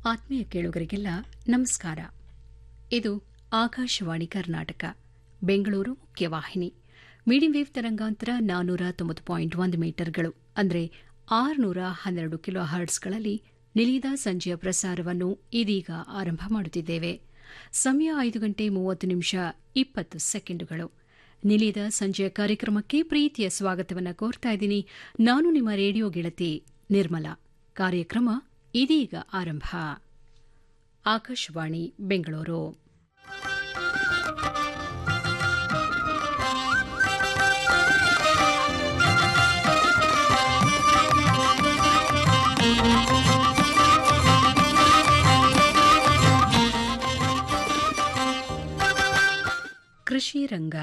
ಆತ್ಮೀಯ ಕೇಳುಗರಿಗೆಲ್ಲ ನಮಸ್ಕಾರ ಇದು ಆಕಾಶವಾಣಿ ಕರ್ನಾಟಕ ಬೆಂಗಳೂರು ಮುಖ್ಯವಾಹಿನಿ ಮೀಡಿಯಂ ವೇವ್ ತರಂಗಾಂತರ ನಾನ್ನೂರ ತೊಂಬತ್ತು ಪಾಯಿಂಟ್ ಒಂದು ಮೀಟರ್ಗಳು ಅಂದರೆ ಆರುನೂರ ಹನ್ನೆರಡು ಕಿಲೋ ಹರ್ಟ್ಸ್ಗಳಲ್ಲಿ ನಿಲಿದ ಸಂಜೆಯ ಪ್ರಸಾರವನ್ನು ಇದೀಗ ಆರಂಭ ಮಾಡುತ್ತಿದ್ದೇವೆ ಸಮಯ ಐದು ಗಂಟೆ ಮೂವತ್ತು ನಿಮಿಷ ಇಪ್ಪತ್ತು ಸೆಕೆಂಡುಗಳು ನಿಲಿದ ಸಂಜೆಯ ಕಾರ್ಯಕ್ರಮಕ್ಕೆ ಪ್ರೀತಿಯ ಸ್ವಾಗತವನ್ನು ಕೋರ್ತಾ ಇದ್ದೀನಿ ನಾನು ನಿಮ್ಮ ರೇಡಿಯೋ ಗೆಳತಿ ನಿರ್ಮಲಾ ಕಾರ್ಯಕ್ರಮ ಇದೀಗ ಆರಂಭ ಆಕಾಶವಾಣಿ ಬೆಂಗಳೂರು ಕೃಷಿ ರಂಗ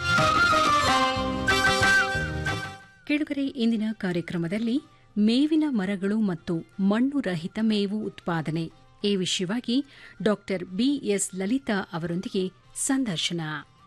ಕೆಳಗರೆ ಇಂದಿನ ಕಾರ್ಯಕ್ರಮದಲ್ಲಿ ಮೇವಿನ ಮರಗಳು ಮತ್ತು ಮಣ್ಣು ರಹಿತ ಮೇವು ಉತ್ಪಾದನೆ ಈ ವಿಷಯವಾಗಿ ಡಾ ಬಿಎಸ್ ಲಲಿತಾ ಅವರೊಂದಿಗೆ ಸಂದರ್ಶನ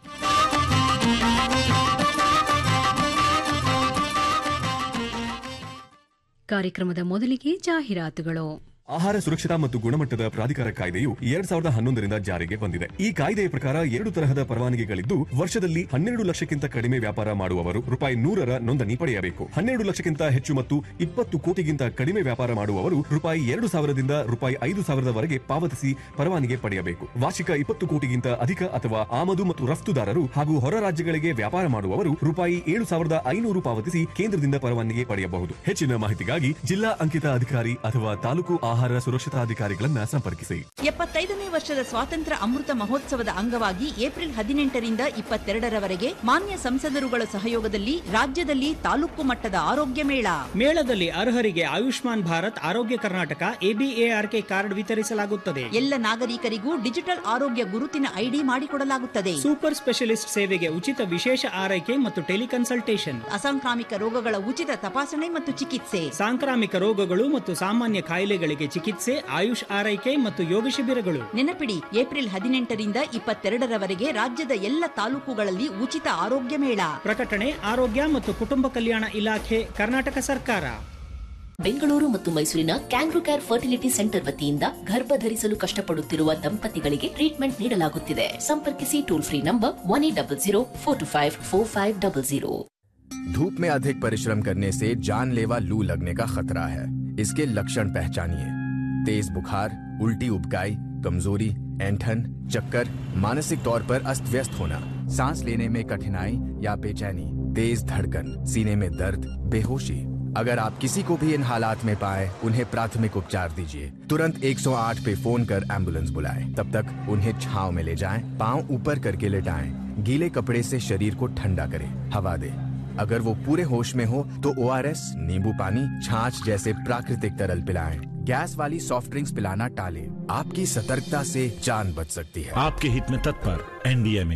ಕಾರ್ಯಕ್ರಮದ ಮೊದಲಿಗೆ ಜಾಹೀರಾತುಗಳು ಆಹಾರ ಸುರಕ್ಷತಾ ಮತ್ತು ಗುಣಮಟ್ಟದ ಪ್ರಾಧಿಕಾರ ಕಾಯ್ದೆಯು ಎರಡ್ ಸಾವಿರದ ಹನ್ನೊಂದರಿಂದ ಜಾರಿಗೆ ಬಂದಿದೆ ಈ ಕಾಯ್ದೆಯ ಪ್ರಕಾರ ಎರಡು ತರಹದ ಪರವಾನಗಿಗಳಿದ್ದು ವರ್ಷದಲ್ಲಿ ಹನ್ನೆರಡು ಲಕ್ಷಕ್ಕಿಂತ ಕಡಿಮೆ ವ್ಯಾಪಾರ ಮಾಡುವವರು ರೂಪಾಯಿ ನೂರರ ನೋಂದಣಿ ಪಡೆಯಬೇಕು ಹನ್ನೆರಡು ಲಕ್ಷಕ್ಕಿಂತ ಹೆಚ್ಚು ಮತ್ತು ಇಪ್ಪತ್ತು ಕೋಟಿಗಿಂತ ಕಡಿಮೆ ವ್ಯಾಪಾರ ಮಾಡುವವರು ರೂಪಾಯಿ ಎರಡು ಸಾವಿರದಿಂದ ರೂಪಾಯಿ ಐದು ಸಾವಿರದವರೆಗೆ ಪಾವತಿಸಿ ಪರವಾನಗಿ ಪಡೆಯಬೇಕು ವಾರ್ಷಿಕ ಇಪ್ಪತ್ತು ಕೋಟಿಗಿಂತ ಅಧಿಕ ಅಥವಾ ಆಮದು ಮತ್ತು ರಫ್ತುದಾರರು ಹಾಗೂ ಹೊರ ರಾಜ್ಯಗಳಿಗೆ ವ್ಯಾಪಾರ ಮಾಡುವವರು ರೂಪಾಯಿ ಏಳು ಸಾವಿರದ ಐನೂರು ಪಾವತಿಸಿ ಕೇಂದ್ರದಿಂದ ಪರವಾನಗಿ ಪಡೆಯಬಹುದು ಹೆಚ್ಚಿನ ಮಾಹಿತಿಗಾಗಿ ಜಿಲ್ಲಾ ಅಂಕಿತ ಅಧಿಕಾರಿ ಅಥವಾ ತಾಲೂಕು ಆಹಾರ ಸುರಕ್ಷತಾಧಿಕಾರಿಗಳನ್ನ ಸಂಪರ್ಕಿಸಿ ಎಪ್ಪತ್ತೈದನೇ ವರ್ಷದ ಸ್ವಾತಂತ್ರ್ಯ ಅಮೃತ ಮಹೋತ್ಸವದ ಅಂಗವಾಗಿ ಏಪ್ರಿಲ್ ಹದಿನೆಂಟರಿಂದ ಇಪ್ಪತ್ತೆರಡರವರೆಗೆ ಮಾನ್ಯ ಸಂಸದರುಗಳ ಸಹಯೋಗದಲ್ಲಿ ರಾಜ್ಯದಲ್ಲಿ ತಾಲೂಕು ಮಟ್ಟದ ಆರೋಗ್ಯ ಮೇಳ ಮೇಳದಲ್ಲಿ ಅರ್ಹರಿಗೆ ಆಯುಷ್ಮಾನ್ ಭಾರತ್ ಆರೋಗ್ಯ ಕರ್ನಾಟಕ ಎಬಿಎಆರ್ಕೆ ಕಾರ್ಡ್ ವಿತರಿಸಲಾಗುತ್ತದೆ ಎಲ್ಲ ನಾಗರಿಕರಿಗೂ ಡಿಜಿಟಲ್ ಆರೋಗ್ಯ ಗುರುತಿನ ಐಡಿ ಮಾಡಿಕೊಡಲಾಗುತ್ತದೆ ಸೂಪರ್ ಸ್ಪೆಷಲಿಸ್ಟ್ ಸೇವೆಗೆ ಉಚಿತ ವಿಶೇಷ ಆರೈಕೆ ಮತ್ತು ಟೆಲಿಕನ್ಸಲ್ಟೇಷನ್ ಅಸಾಂಕ್ರಾಮಿಕ ರೋಗಗಳ ಉಚಿತ ತಪಾಸಣೆ ಮತ್ತು ಚಿಕಿತ್ಸೆ ಸಾಂಕ್ರಾಮಿಕ ರೋಗಗಳು ಮತ್ತು ಸಾಮಾನ್ಯ ಕಾಯಿಲೆಗಳಿಗೆ ಚಿಕಿತ್ಸೆ ಆಯುಷ್ ಆರೈಕೆ ಮತ್ತು ಯೋಗ ಶಿಬಿರಗಳು ನೆನಪಿಡಿ ಏಪ್ರಿಲ್ ಹದಿನೆಂಟರಿಂದ ಇಪ್ಪತ್ತೆರಡರವರೆಗೆ ರಾಜ್ಯದ ಎಲ್ಲ ತಾಲೂಕುಗಳಲ್ಲಿ ಉಚಿತ ಆರೋಗ್ಯ ಮೇಳ ಪ್ರಕಟಣೆ ಆರೋಗ್ಯ ಮತ್ತು ಕುಟುಂಬ ಕಲ್ಯಾಣ ಇಲಾಖೆ ಕರ್ನಾಟಕ ಸರ್ಕಾರ ಬೆಂಗಳೂರು ಮತ್ತು ಮೈಸೂರಿನ ಕ್ಯಾಂಗ್ರೂ ಕೇರ್ ಫರ್ಟಿಲಿಟಿ ಸೆಂಟರ್ ವತಿಯಿಂದ ಗರ್ಭ ಧರಿಸಲು ಕಷ್ಟಪಡುತ್ತಿರುವ ದಂಪತಿಗಳಿಗೆ ಟ್ರೀಟ್ಮೆಂಟ್ ನೀಡಲಾಗುತ್ತಿದೆ ಸಂಪರ್ಕಿಸಿ toll free number one eight double zero four two five four five double zero धूप में अधिक परिश्रम करने से जानलेवा लू लगने का खतरा है इसके लक्षण पहचानिए तेज बुखार उल्टी उबकाई कमजोरी ऐंठन चक्कर मानसिक तौर पर अस्त व्यस्त होना सांस लेने में कठिनाई या बेचैनी तेज धड़कन सीने में दर्द बेहोशी अगर आप किसी को भी इन हालात में पाए उन्हें प्राथमिक उपचार दीजिए तुरंत 108 पे फोन कर एम्बुलेंस बुलाएं तब तक उन्हें छाव में ले जाएं पांव ऊपर करके लेटाएं गीले कपड़े से शरीर को ठंडा करें हवा दें अगर वो पूरे होश में हो तो ओ नींबू पानी छाछ जैसे प्राकृतिक तरल पिलाएं गैस वाली सॉफ्ट ड्रिंक्स पिलाना टालें आपकी सतर्कता से जान बच सकती है आपके हित में तत्पर एनडीएमए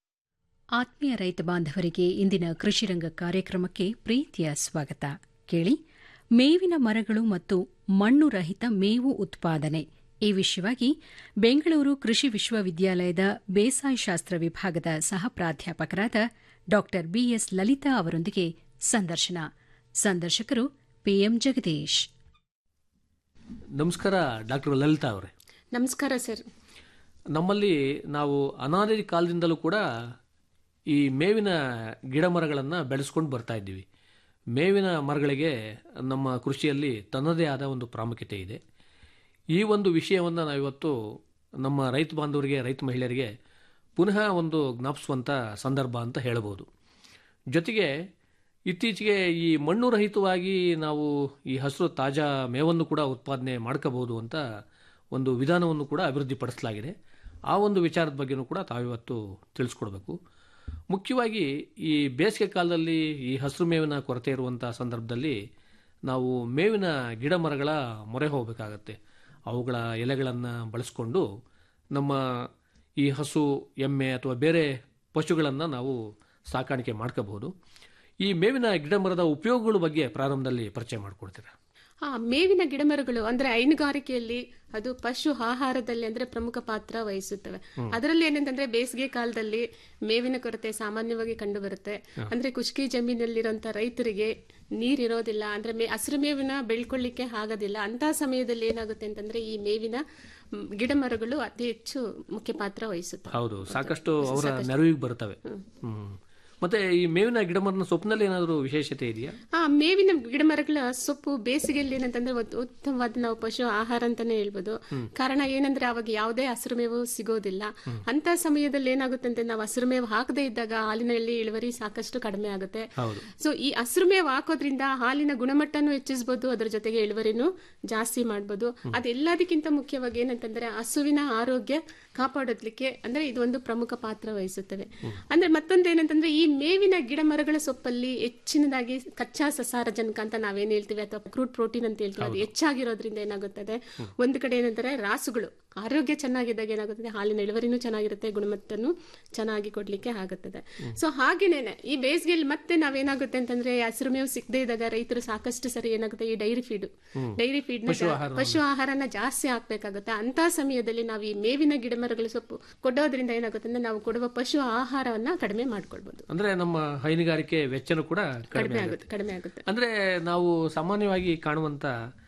ಆತ್ಮೀಯ ರೈತ ಬಾಂಧವರಿಗೆ ಇಂದಿನ ಕೃಷಿರಂಗ ಕಾರ್ಯಕ್ರಮಕ್ಕೆ ಪ್ರೀತಿಯ ಸ್ವಾಗತ ಕೇಳಿ ಮೇವಿನ ಮರಗಳು ಮತ್ತು ಮಣ್ಣು ರಹಿತ ಮೇವು ಉತ್ಪಾದನೆ ಈ ವಿಷಯವಾಗಿ ಬೆಂಗಳೂರು ಕೃಷಿ ವಿಶ್ವವಿದ್ಯಾಲಯದ ಬೇಸಾಯ ಶಾಸ್ತ್ರ ವಿಭಾಗದ ಸಹ ಪ್ರಾಧ್ಯಾಪಕರಾದ ಡಾ ಬಿಎಸ್ ಲಲಿತಾ ಅವರೊಂದಿಗೆ ಸಂದರ್ಶನ ಸಂದರ್ಶಕರು ಪಿಎಂ ಜಗದೀಶ್ ನಮಸ್ಕಾರ ಡಾಕ್ಟರ್ ಲಲಿತಾ ಅವರೇ ನಮಸ್ಕಾರ ಸರ್ ನಮ್ಮಲ್ಲಿ ನಾವು ಅನಾದಿ ಕಾಲದಿಂದಲೂ ಕೂಡ ಈ ಮೇವಿನ ಗಿಡ ಮರಗಳನ್ನು ಬೆಳೆಸ್ಕೊಂಡು ಬರ್ತಾ ಇದ್ದೀವಿ ಮೇವಿನ ಮರಗಳಿಗೆ ನಮ್ಮ ಕೃಷಿಯಲ್ಲಿ ತನ್ನದೇ ಆದ ಒಂದು ಪ್ರಾಮುಖ್ಯತೆ ಇದೆ ಈ ಒಂದು ವಿಷಯವನ್ನು ನಾವಿವತ್ತು ನಮ್ಮ ರೈತ ಬಾಂಧವರಿಗೆ ರೈತ ಮಹಿಳೆಯರಿಗೆ ಪುನಃ ಒಂದು ಜ್ಞಾಪಿಸುವಂಥ ಸಂದರ್ಭ ಅಂತ ಹೇಳಬಹುದು ಜೊತೆಗೆ ಇತ್ತೀಚೆಗೆ ಈ ಮಣ್ಣು ರಹಿತವಾಗಿ ನಾವು ಈ ಹಸಿರು ತಾಜಾ ಮೇವನ್ನು ಕೂಡ ಉತ್ಪಾದನೆ ಮಾಡ್ಕೋಬಹುದು ಅಂತ ಒಂದು ವಿಧಾನವನ್ನು ಕೂಡ ಅಭಿವೃದ್ಧಿಪಡಿಸಲಾಗಿದೆ ಆ ಒಂದು ವಿಚಾರದ ಬಗ್ಗೆನೂ ಕೂಡ ತಾವಿವತ್ತು ತಿಳಿಸ್ಕೊಡ್ಬೇಕು ಮುಖ್ಯವಾಗಿ ಈ ಬೇಸಿಗೆ ಕಾಲದಲ್ಲಿ ಈ ಹಸಿರು ಮೇವಿನ ಕೊರತೆ ಇರುವಂಥ ಸಂದರ್ಭದಲ್ಲಿ ನಾವು ಮೇವಿನ ಗಿಡ ಮರಗಳ ಮೊರೆ ಹೋಗಬೇಕಾಗತ್ತೆ ಅವುಗಳ ಎಲೆಗಳನ್ನು ಬಳಸ್ಕೊಂಡು ನಮ್ಮ ಈ ಹಸು ಎಮ್ಮೆ ಅಥವಾ ಬೇರೆ ಪಶುಗಳನ್ನು ನಾವು ಸಾಕಾಣಿಕೆ ಮಾಡ್ಕೋಬಹುದು ಈ ಮೇವಿನ ಗಿಡ ಮರದ ಉಪಯೋಗಗಳ ಬಗ್ಗೆ ಪ್ರಾರಂಭದಲ್ಲಿ ಪರಿಚಯ ಮಾಡಿಕೊಡ್ತೀರಾ ಹಾ ಮೇವಿನ ಗಿಡಮರಗಳು ಅಂದ್ರೆ ಹೈನುಗಾರಿಕೆಯಲ್ಲಿ ಅದು ಪಶು ಆಹಾರದಲ್ಲಿ ಅಂದ್ರೆ ಪ್ರಮುಖ ಪಾತ್ರ ವಹಿಸುತ್ತವೆ ಅದರಲ್ಲಿ ಏನಂತಂದ್ರೆ ಬೇಸಿಗೆ ಕಾಲದಲ್ಲಿ ಮೇವಿನ ಕೊರತೆ ಸಾಮಾನ್ಯವಾಗಿ ಕಂಡು ಬರುತ್ತೆ ಅಂದ್ರೆ ಕುಷ್ಕಿ ಜಮೀನಲ್ಲಿರುವಂತ ರೈತರಿಗೆ ನೀರಿರೋದಿಲ್ಲ ಅಂದ್ರೆ ಮೇ ಹಸಿರು ಮೇವಿನ ಬೆಳ್ಕೊಳ್ಳಿಕ್ಕೆ ಆಗೋದಿಲ್ಲ ಅಂತ ಸಮಯದಲ್ಲಿ ಏನಾಗುತ್ತೆ ಅಂತಂದ್ರೆ ಈ ಮೇವಿನ ಮ್, ಗಿಡ ಮರಗಳು ಅತಿ ಹೆಚ್ಚು ಮುಖ್ಯ ಪಾತ್ರ ವಹಿಸುತ್ತೆ ಹೌದು ಸಾಕಷ್ಟು ಅವರ ನೆರವಿಗೆ ಬರ್ತವೆ ಹ್ಮ್ ಮತ್ತೆ ಈ ಮೇವಿನ ಗಿಡಮರನ ಸೊಪ್ಪಿನಲ್ಲಿ ಏನಾದರೂ ವಿಶೇಷತೆ ಇದೆಯಾ ಆ ಮೇವಿನ ಗಿಡ ಮರಗಳ ಸೊಪ್ಪು ಬೇಸಿಗೆಯಲ್ಲಿ ಏನಂತಂದ್ರೆ ಒಂದು ಉತ್ತಮವಾದ ನಾವು ಪಶು ಆಹಾರ ಅಂತಾನೆ ಹೇಳ್ಬೋದು ಕಾರಣ ಏನಂದ್ರೆ ಅವಾಗ ಯಾವುದೇ ಹಸಿರು ಮೇವು ಸಿಗೋದಿಲ್ಲ ಅಂತ ಸಮಯದಲ್ಲಿ ಏನಾಗುತ್ತೆ ಅಂತ ನಾವು ಹಸಿರು ಮೇವು ಹಾಕದೇ ಇದ್ದಾಗ ಹಾಲಿನಲ್ಲಿ ಇಳುವರಿ ಸಾಕಷ್ಟು ಕಡಿಮೆ ಆಗುತ್ತೆ ಹೌದು ಸೊ ಈ ಹಸಿರು ಮೇವು ಹಾಕೋದ್ರಿಂದ ಹಾಲಿನ ಗುಣಮಟ್ಟನೂ ಹೆಚ್ಚಿಸಬಹುದು ಅದರ ಜೊತೆಗೆ ಇಳುವರಿನೂ ಜಾಸ್ತಿ ಮಾಡ್ಬೋದು ಅದೆಲ್ಲದಕ್ಕಿಂತ ಮುಖ್ಯವಾಗಿ ಏನಂತಂದ್ರೆ ಹಸುವಿನ ಆರೋಗ್ಯ ಕಾಪಾಡೋದ್ಲಿಕ್ಕೆ ಅಂದ್ರೆ ಇದು ಒಂದು ಪ್ರಮುಖ ಪಾತ್ರ ವಹಿಸುತ್ತವೆ ಅಂದ್ರೆ ಮತ್ತೊಂದು ಏನಂತಂದ್ರೆ ಈ ಮೇವಿನ ಗಿಡ ಮರಗಳ ಸೊಪ್ಪಲ್ಲಿ ಹೆಚ್ಚಿನದಾಗಿ ಕಚ್ಚಾ ಸಸಾರಜನಕ ಅಂತ ನಾವೇನ್ ಹೇಳ್ತೀವಿ ಅಥವಾ ಕ್ರೂಡ್ ಪ್ರೋಟೀನ್ ಅಂತ ಹೇಳ್ತೀವಿ ಅದು ಹೆಚ್ಚಾಗಿರೋದ್ರಿಂದ ಏನಾಗುತ್ತದೆ ಒಂದು ಕಡೆ ಏನಂತಾರೆ ರಾಸುಗಳು ಆರೋಗ್ಯ ಚೆನ್ನಾಗಿದ್ದಾಗ ಏನಾಗುತ್ತದೆ ಹಾಲಿನ ಇಳುವರಿನೂ ಚೆನ್ನಾಗಿರುತ್ತೆ ಗುಣಮಟ್ಟನೂ ಚೆನ್ನಾಗಿ ಕೊಡ್ಲಿಕ್ಕೆ ಆಗುತ್ತದೆ ಸೊ ಹಾಗೇನೇನೆ ಈ ಬೇಸಿಗೆಯಲ್ಲಿ ಮತ್ತೆ ನಾವೇನಾಗುತ್ತೆ ಅಂತಂದ್ರೆ ಹಸಿರು ಮೇವು ಸಿಗದೆ ಇದ್ದಾಗ ರೈತರು ಸಾಕಷ್ಟು ಸರಿ ಏನಾಗುತ್ತೆ ಈ ಡೈರಿ ಫೀಡ್ ಡೈರಿ ಫೀಡ್ ಪಶು ಆಹಾರನ ಜಾಸ್ತಿ ಹಾಕ್ಬೇಕಾಗುತ್ತೆ ಅಂತ ಸಮಯದಲ್ಲಿ ನಾವು ಈ ಮೇವಿನ ಗಿಡಮರಗಳ ಸೊಪ್ಪು ಕೊಡೋದ್ರಿಂದ ಏನಾಗುತ್ತೆ ಅಂದ್ರೆ ನಾವು ಕೊಡುವ ಪಶು ಆಹಾರವನ್ನ ಕಡಿಮೆ ಮಾಡ್ಕೊಳ್ಬಹುದು ಅಂದ್ರೆ ನಮ್ಮ ಹೈನುಗಾರಿಕೆ ವೆಚ್ಚನೂ ಕೂಡ ಕಡಿಮೆ ಕಡಿಮೆ ಆಗುತ್ತೆ ಆಗುತ್ತೆ ಕಡಿಮೆ ಆಗುತ್ತೆ ಅಂದ್ರೆ ನಾವು ಸಾಮಾನ್ಯವಾಗಿ ಕಾಣುವಂತ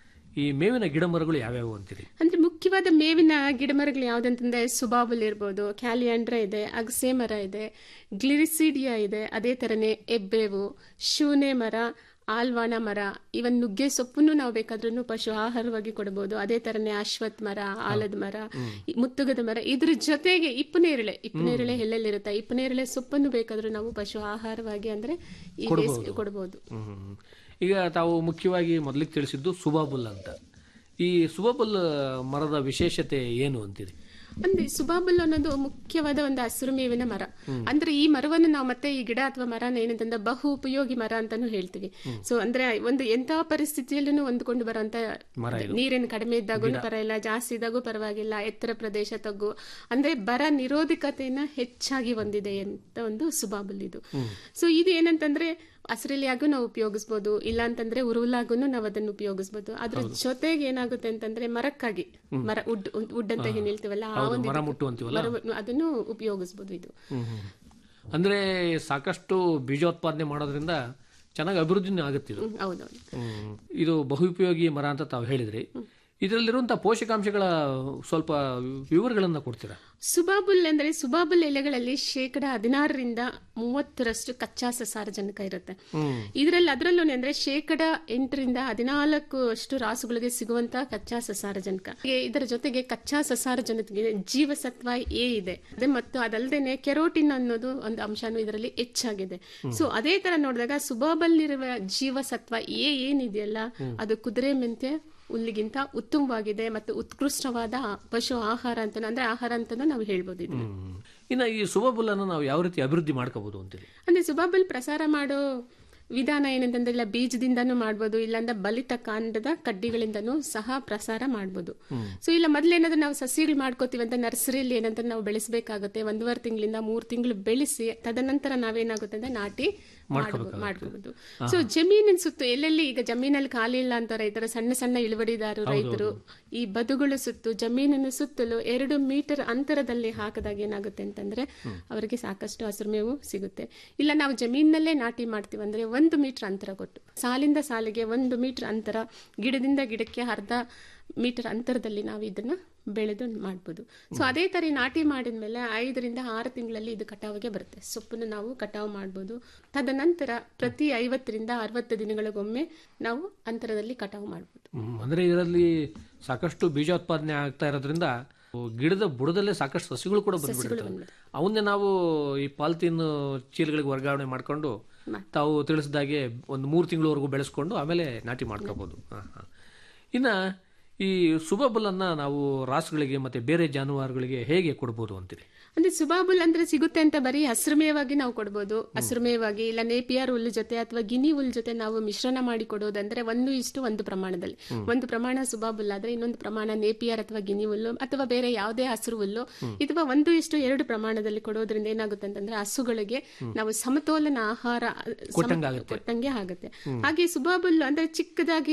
ಈ ಮೇವಿನ ಗಿಡಮರಗಳು ಯಾವ್ಯಾವು ಅಂತೀರಿ ಅಂದ್ರೆ ಮುಖ್ಯವಾದ ಮೇವಿನ ಗಿಡಮರಗಳು ಯಾವ್ದಂತಂದ್ರೆ ಸುಬಾಬುಲ್ ಇರ್ಬೋದು ಕ್ಯಾಲಿಯಾಂಡ್ರ ಇದೆ ಅಗಸೆ ಮರ ಇದೆ ಗ್ಲಿರಿಸಿಡಿಯಾ ಇದೆ ಅದೇ ತರನೇ ಎಬ್ಬೇವು ಶೂನೆ ಮರ ಆಲ್ವಾಣ ಮರ ಇವನ್ ನುಗ್ಗೆ ಸೊಪ್ಪನ್ನು ನಾವು ಬೇಕಾದ್ರೂ ಪಶು ಆಹಾರವಾಗಿ ಕೊಡಬಹುದು ಅದೇ ತರನೇ ಅಶ್ವತ್ ಮರ ಆಲದ ಮರ ಈ ಮುತ್ತುಗದ ಮರ ಇದ್ರ ಜೊತೆಗೆ ಇಪ್ಪನೇರಳೆ ಇಪ್ಪನೇರಳೆ ಎಲ್ಲೆಲ್ಲಿರುತ್ತೆ ಇಪ್ಪನೇರಳೆ ಸೊಪ್ಪನ್ನು ಬೇಕಾದ್ರೂ ನಾವು ಪಶು ಆಹಾರವಾಗಿ ಅಂದ್ರೆ ಈ ಬೇಸಿಗೆ ಕೊಡಬಹುದು ಹ್ಮ್. ಈಗ ತಾವು ಮುಖ್ಯವಾಗಿ ಮೊದಲಿಗೆ ತಿಳಿಸಿದ್ದು ಸುಬಾಬುಲ್ ಅಂತ ಈ ಸುಬಾಬುಲ್ ಮರದ ವಿಶೇಷತೆ ಏನು ಅಂತೀರಿ ಅಂದ್ರೆ ಸುಬಾಬುಲ್ ಅನ್ನೋದು ಮುಖ್ಯವಾದ ಒಂದು ಹಸಿರು ಮೇವಿನ ಮರ ಅಂದ್ರೆ ಈ ಮರವನ್ನು ನಾವು ಮತ್ತೆ ಈ ಗಿಡ ಅಥವಾ ಮರನ ಏನಂತಂದ್ರೆ ಬಹು ಉಪಯೋಗಿ ಮರ ಅಂತಾನು ಹೇಳ್ತೀವಿ ಸೊ ಅಂದ್ರೆ ಒಂದು ಎಂತಹ ಪರಿಸ್ಥಿತಿಯಲ್ಲೂ ಹೊಂದ್ಕೊಂಡು ಬರುವಂತ ನೀರಿನ ಕಡಿಮೆ ಇದ್ದಾಗೂ ಪರವಾಗಿಲ್ಲ ಜಾಸ್ತಿ ಇದ್ದಾಗೂ ಪರವಾಗಿಲ್ಲ ಎತ್ತರ ಪ್ರದೇಶ ತಗ್ಗು ಅಂದ್ರೆ ಬರ ನಿರೋಧಕತೆಯನ್ನ ಹೆಚ್ಚಾಗಿ ಹೊಂದಿದೆ ಅಂತ ಒಂದು ಸುಬಾಬುಲ್ ಇದು ಸೊ ಇದು ಏನಂತಂದ್ರೆ ಹಸಿರೆಲೆಯಾಗೂ ನಾವು ಉಪಯೋಗಿಸ್ಬೋದು ಇಲ್ಲ ಅಂತಂದ್ರೆ ಉರುವಲಾಗೂ ನಾವು ಅದನ್ನು ಉಪಯೋಗಿಸ್ಬೋದು ಅದ್ರ ಜೊತೆಗೆ ಏನಾಗುತ್ತೆ ಅಂತಂದ್ರೆ ಮರಕ್ಕಾಗಿ ಮರ ಉಡ್ ಉಡ್ ಅಂತ ಏನ್ ಹೇಳ್ತೀವಲ್ಲ ಆ ಹೌದು, ಒಂದು ಮರ ಇದಕ್ಕೆ- ಮುಟ್ಟು ಅಂತೀವಲ್ಲ? ಮರ- ಅದನ್ನು ಉಪಯೋಗಿಸ್ಬೋದು ಇದು ಅಂದ್ರೆ ಸಾಕಷ್ಟು ಬೀಜೋತ್ಪಾದನೆ ಮಾಡೋದ್ರಿಂದ ಚೆನ್ನಾಗಿ ಅಭಿವೃದ್ಧಿನೂ ಆಗುತ್ತೆ ಇದು ಹ್ಮ್, ಹೌದೌದು ಹ್ಮ್. ಇದು ಬಹುಪಯೋಗಿ ಮರ ಅಂತ ತಾವು ಹೇಳಿದ್ರಿ ಇದರಲ್ಲಿರುವಂತಹ ಪೋಷಕಾಂಶಗಳ ಸ್ವಲ್ಪ ವಿವರಗಳನ್ನ ಕೊಡ್ತೀರಾ ಸುಬಾಬುಲ್ ಅಂದ್ರೆ ಸುಬಾಬುಲ್ ಎಲೆಗಳಲ್ಲಿ ಶೇಕಡ ಹದಿನಾರರಿಂದ ಮೂವತ್ತರಷ್ಟು ಕಚ್ಚಾ ಸಸಾರಜನಕ ಇರುತ್ತೆ ಇದರಲ್ಲಿ ಅದರಲ್ಲೂ ಅಂದ್ರೆ ಶೇಕಡ ಎಂಟರಿಂದ ಹದಿನಾಲ್ಕು ಅಷ್ಟು ರಾಸುಗಳಿಗೆ ಸಿಗುವಂತ ಕಚ್ಚಾ ಸಸಾರಜನಕ ಹಾಗೆ ಇದರ ಜೊತೆಗೆ ಕಚ್ಚಾ ಸಸಾರಜನಕಗೆ ಜೀವಸತ್ವ ಎ ಇದೆ ಅದೇ ಮತ್ತು ಅದಲ್ಲದೆ ಕೆರೋಟಿನ್ ಅನ್ನೋದು ಒಂದು ಅಂಶನೂ ಇದರಲ್ಲಿ ಹೆಚ್ಚಾಗಿದೆ ಸೊ ಅದೇ ತರ ನೋಡಿದಾಗ ಸುಬಾಬಲ್ಲಿರುವ ಜೀವಸತ್ವ ಎ ಏನಿದೆಯಲ್ಲ ಅದು ಕುದುರೆ ಮೆಂತ್ಯ ಹುಲ್ಲಿಗಿಂತ ಉತ್ತಮವಾಗಿದೆ ಮತ್ತು ಉತ್ಕೃಷ್ಟವಾದ ಪಶು ಆಹಾರ ಅಂತ ಅಂದ್ರೆ ಆಹಾರ ಅಂತಾನು ನಾವು ಹೇಳ್ಬೋದು ಇದು ಹ್ಮ್. ಇನ್ನು ಈ ಸುಬಬುಲ್ಲನ್ನು ನಾವು ಯಾವ ರೀತಿ ಅಭಿವೃದ್ಧಿ ಮಾಡ್ಕೋಬಹುದು ಅಂತೇಳಿ ಅಂದ್ರೆ ಸುಬಾಬಲ್ ಪ್ರಸಾರ ಮಾಡೋ ವಿಧಾನ ಏನಂತಂದ್ರೆ ಇಲ್ಲ ಬೀಜದಿಂದನೂ ಮಾಡ್ಬೋದು ಇಲ್ಲಾಂದ್ರೆ ಬಲಿತ ಕಾಂಡದ ಕಡ್ಡಿಗಳಿಂದನೂ ಸಹ ಪ್ರಸಾರ ಮಾಡ್ಬೋದು ಸೊ ಇಲ್ಲ ಮೊದ್ಲೇನಾದ್ರೂ ನಾವು ಸಸಿಗಳು ಮಾಡ್ಕೋತೀವಿ ಅಂತ ನರ್ಸರಿಯಲ್ಲಿ ಏನಂತ ನಾವು ಬೆಳೆಸಬೇಕಾಗುತ್ತೆ ಒಂದೂವರೆ ತಿಂಗಳಿಂದ ಮೂರು ತಿಂಗಳು ಬೆಳೆಸಿ ತದನಂತರ ನಾವೇನಾಗುತ್ತೆ ಅಂದ್ರೆ ನಾಟಿ ಮಾಡ್ಬೋದು ಮಾಡ್ಕೋಬಹುದು ಸೊ ಜಮೀನಿನ ಸುತ್ತು ಎಲ್ಲೆಲ್ಲಿ ಈಗ ಜಮೀನಲ್ಲಿ ಖಾಲಿ ಇಲ್ಲ ಅಂತ ರೈತರು ಸಣ್ಣ ಸಣ್ಣ ಇಳುವರಿದಾರರು ರೈತರು ಈ ಬದುಗಳ ಸುತ್ತು ಜಮೀನಿನ ಸುತ್ತಲೂ ಎರಡು ಮೀಟರ್ ಅಂತರದಲ್ಲಿ ಹಾಕಿದಾಗ ಏನಾಗುತ್ತೆ ಅಂತಂದ್ರೆ ಅವರಿಗೆ ಸಾಕಷ್ಟು ಹಸಿರು ಮೇವು ಸಿಗುತ್ತೆ ಇಲ್ಲ ನಾವು ಜಮೀನಲ್ಲೇ ನಾಟಿ ಮಾಡ್ತೀವಿ ಅಂದ್ರೆ ಒಂದು ಮೀಟರ್ ಅಂತರ ಕೊಟ್ಟು ಸಾಲಿಂದ ಸಾಲಿಗೆ ಒಂದು ಮೀಟರ್ ಅಂತರ ಗಿಡದಿಂದ ಗಿಡಕ್ಕೆ ಅರ್ಧ ಮೀಟರ್ ಅಂತರದಲ್ಲಿ ನಾವು ಇದನ್ನ ಬೆಳೆದು ಮಾಡ್ಬೋದು ಸೊ ಅದೇ ತರ ಈ ನಾಟಿ ಮಾಡಿದ್ಮೇಲೆ ಐದರಿಂದ ಆರು ತಿಂಗಳಲ್ಲಿ ಇದು ಕಟಾವಿಗೆ ಬರುತ್ತೆ ಸೊಪ್ಪನ್ನು ನಾವು ಕಟಾವು ಮಾಡ್ಬೋದು ತದನಂತರ ಪ್ರತಿ ಐವತ್ತರಿಂದ ಅರವತ್ತು ದಿನಗಳಿಗೊಮ್ಮೆ ನಾವು ಅಂತರದಲ್ಲಿ ಕಟಾವು ಮಾಡ್ಬೋದು ಹ್ಮ್. ಅಂದ್ರೆ ಇದರಲ್ಲಿ ಸಾಕಷ್ಟು ಬೀಜೋತ್ಪಾದನೆ ಆಗ್ತಾ ಇರೋದ್ರಿಂದ ಗಿಡದ ಬುಡದಲ್ಲೇ ಸಾಕಷ್ಟು ಸಸಿಗಳು ಕೂಡ ಬಂದ್ಬಿಡ್ತವೆ ಅವನ್ನೇ ನಾವು ಈ ಪಾಲ್ತೀನ್ ಚೀಲಗಳಿಗೆ ವರ್ಗಾವಣೆ ಮಾಡ್ಕೊಂಡು ತಾವು ತಿಳಿಸಿದಾಗೆ ಒಂದು ಮೂರು ತಿಂಗಳವರೆಗೂ ಬೆಳೆಸ್ಕೊಂಡು ಆಮೇಲೆ ನಾಟಿ ಮಾಡ್ಕೋಬಹುದು ಇನ್ನ ಈ ಸುಬಬಲನ್ನ ನಾವು ರಾಸುಗಳಿಗೆ ಮತ್ತೆ ಬೇರೆ ಜಾನುವಾರುಗಳಿಗೆ ಹೇಗೆ ಕೊಡ್ಬೋದು ಅಂತೀರಿ ಅಂದ್ರೆ ಸುಬಾಬುಲ್ ಅಂದ್ರೆ ಸಿಗುತ್ತೆ ಅಂತ ಬರೀ ಹಸಿರು ಮೇವಾಗಿ ನಾವು ಕೊಡ್ಬೋದು ಹಸಿರು ಮೇವಾಗಿ ಇಲ್ಲ ನೇಪಿಯರ್ ಹುಲ್ಲು ಜೊತೆ ಅಥವಾ ಗಿನಿ ಹುಲ್ಲು ಜೊತೆ ನಾವು ಮಿಶ್ರಣ ಮಾಡಿ ಕೊಡೋದಂದ್ರೆ ಒಂದು ಇಷ್ಟು ಒಂದು ಪ್ರಮಾಣದಲ್ಲಿ ಒಂದು ಪ್ರಮಾಣ ಸುಬಾಬುಲ್ ಆದ್ರೆ ಇನ್ನೊಂದು ಪ್ರಮಾಣ ನೇಪಿಯರ್ ಅಥವಾ ಗಿನಿ ಹುಲ್ಲು ಅಥವಾ ಬೇರೆ ಯಾವುದೇ ಹಸಿರು ಹುಲ್ಲು ಅಥವಾ ಒಂದು ಇಷ್ಟು ಎರಡು ಪ್ರಮಾಣದಲ್ಲಿ ಕೊಡೋದ್ರಿಂದ ಏನಾಗುತ್ತೆ ಅಂತಂದ್ರೆ ಹಸುಗಳಿಗೆ ನಾವು ಸಮತೋಲನ ಆಹಾರ ಸಮ- ಕೊಟ್ಟಂಗಾಗುತ್ತೆ. ಕೊಟ್ಟಂಗೆ ಆಗುತ್ತೆ ಹಾಗೆ ಸುಬಾಬುಲ್ ಅಂದ್ರೆ ಚಿಕ್ಕದಾಗಿ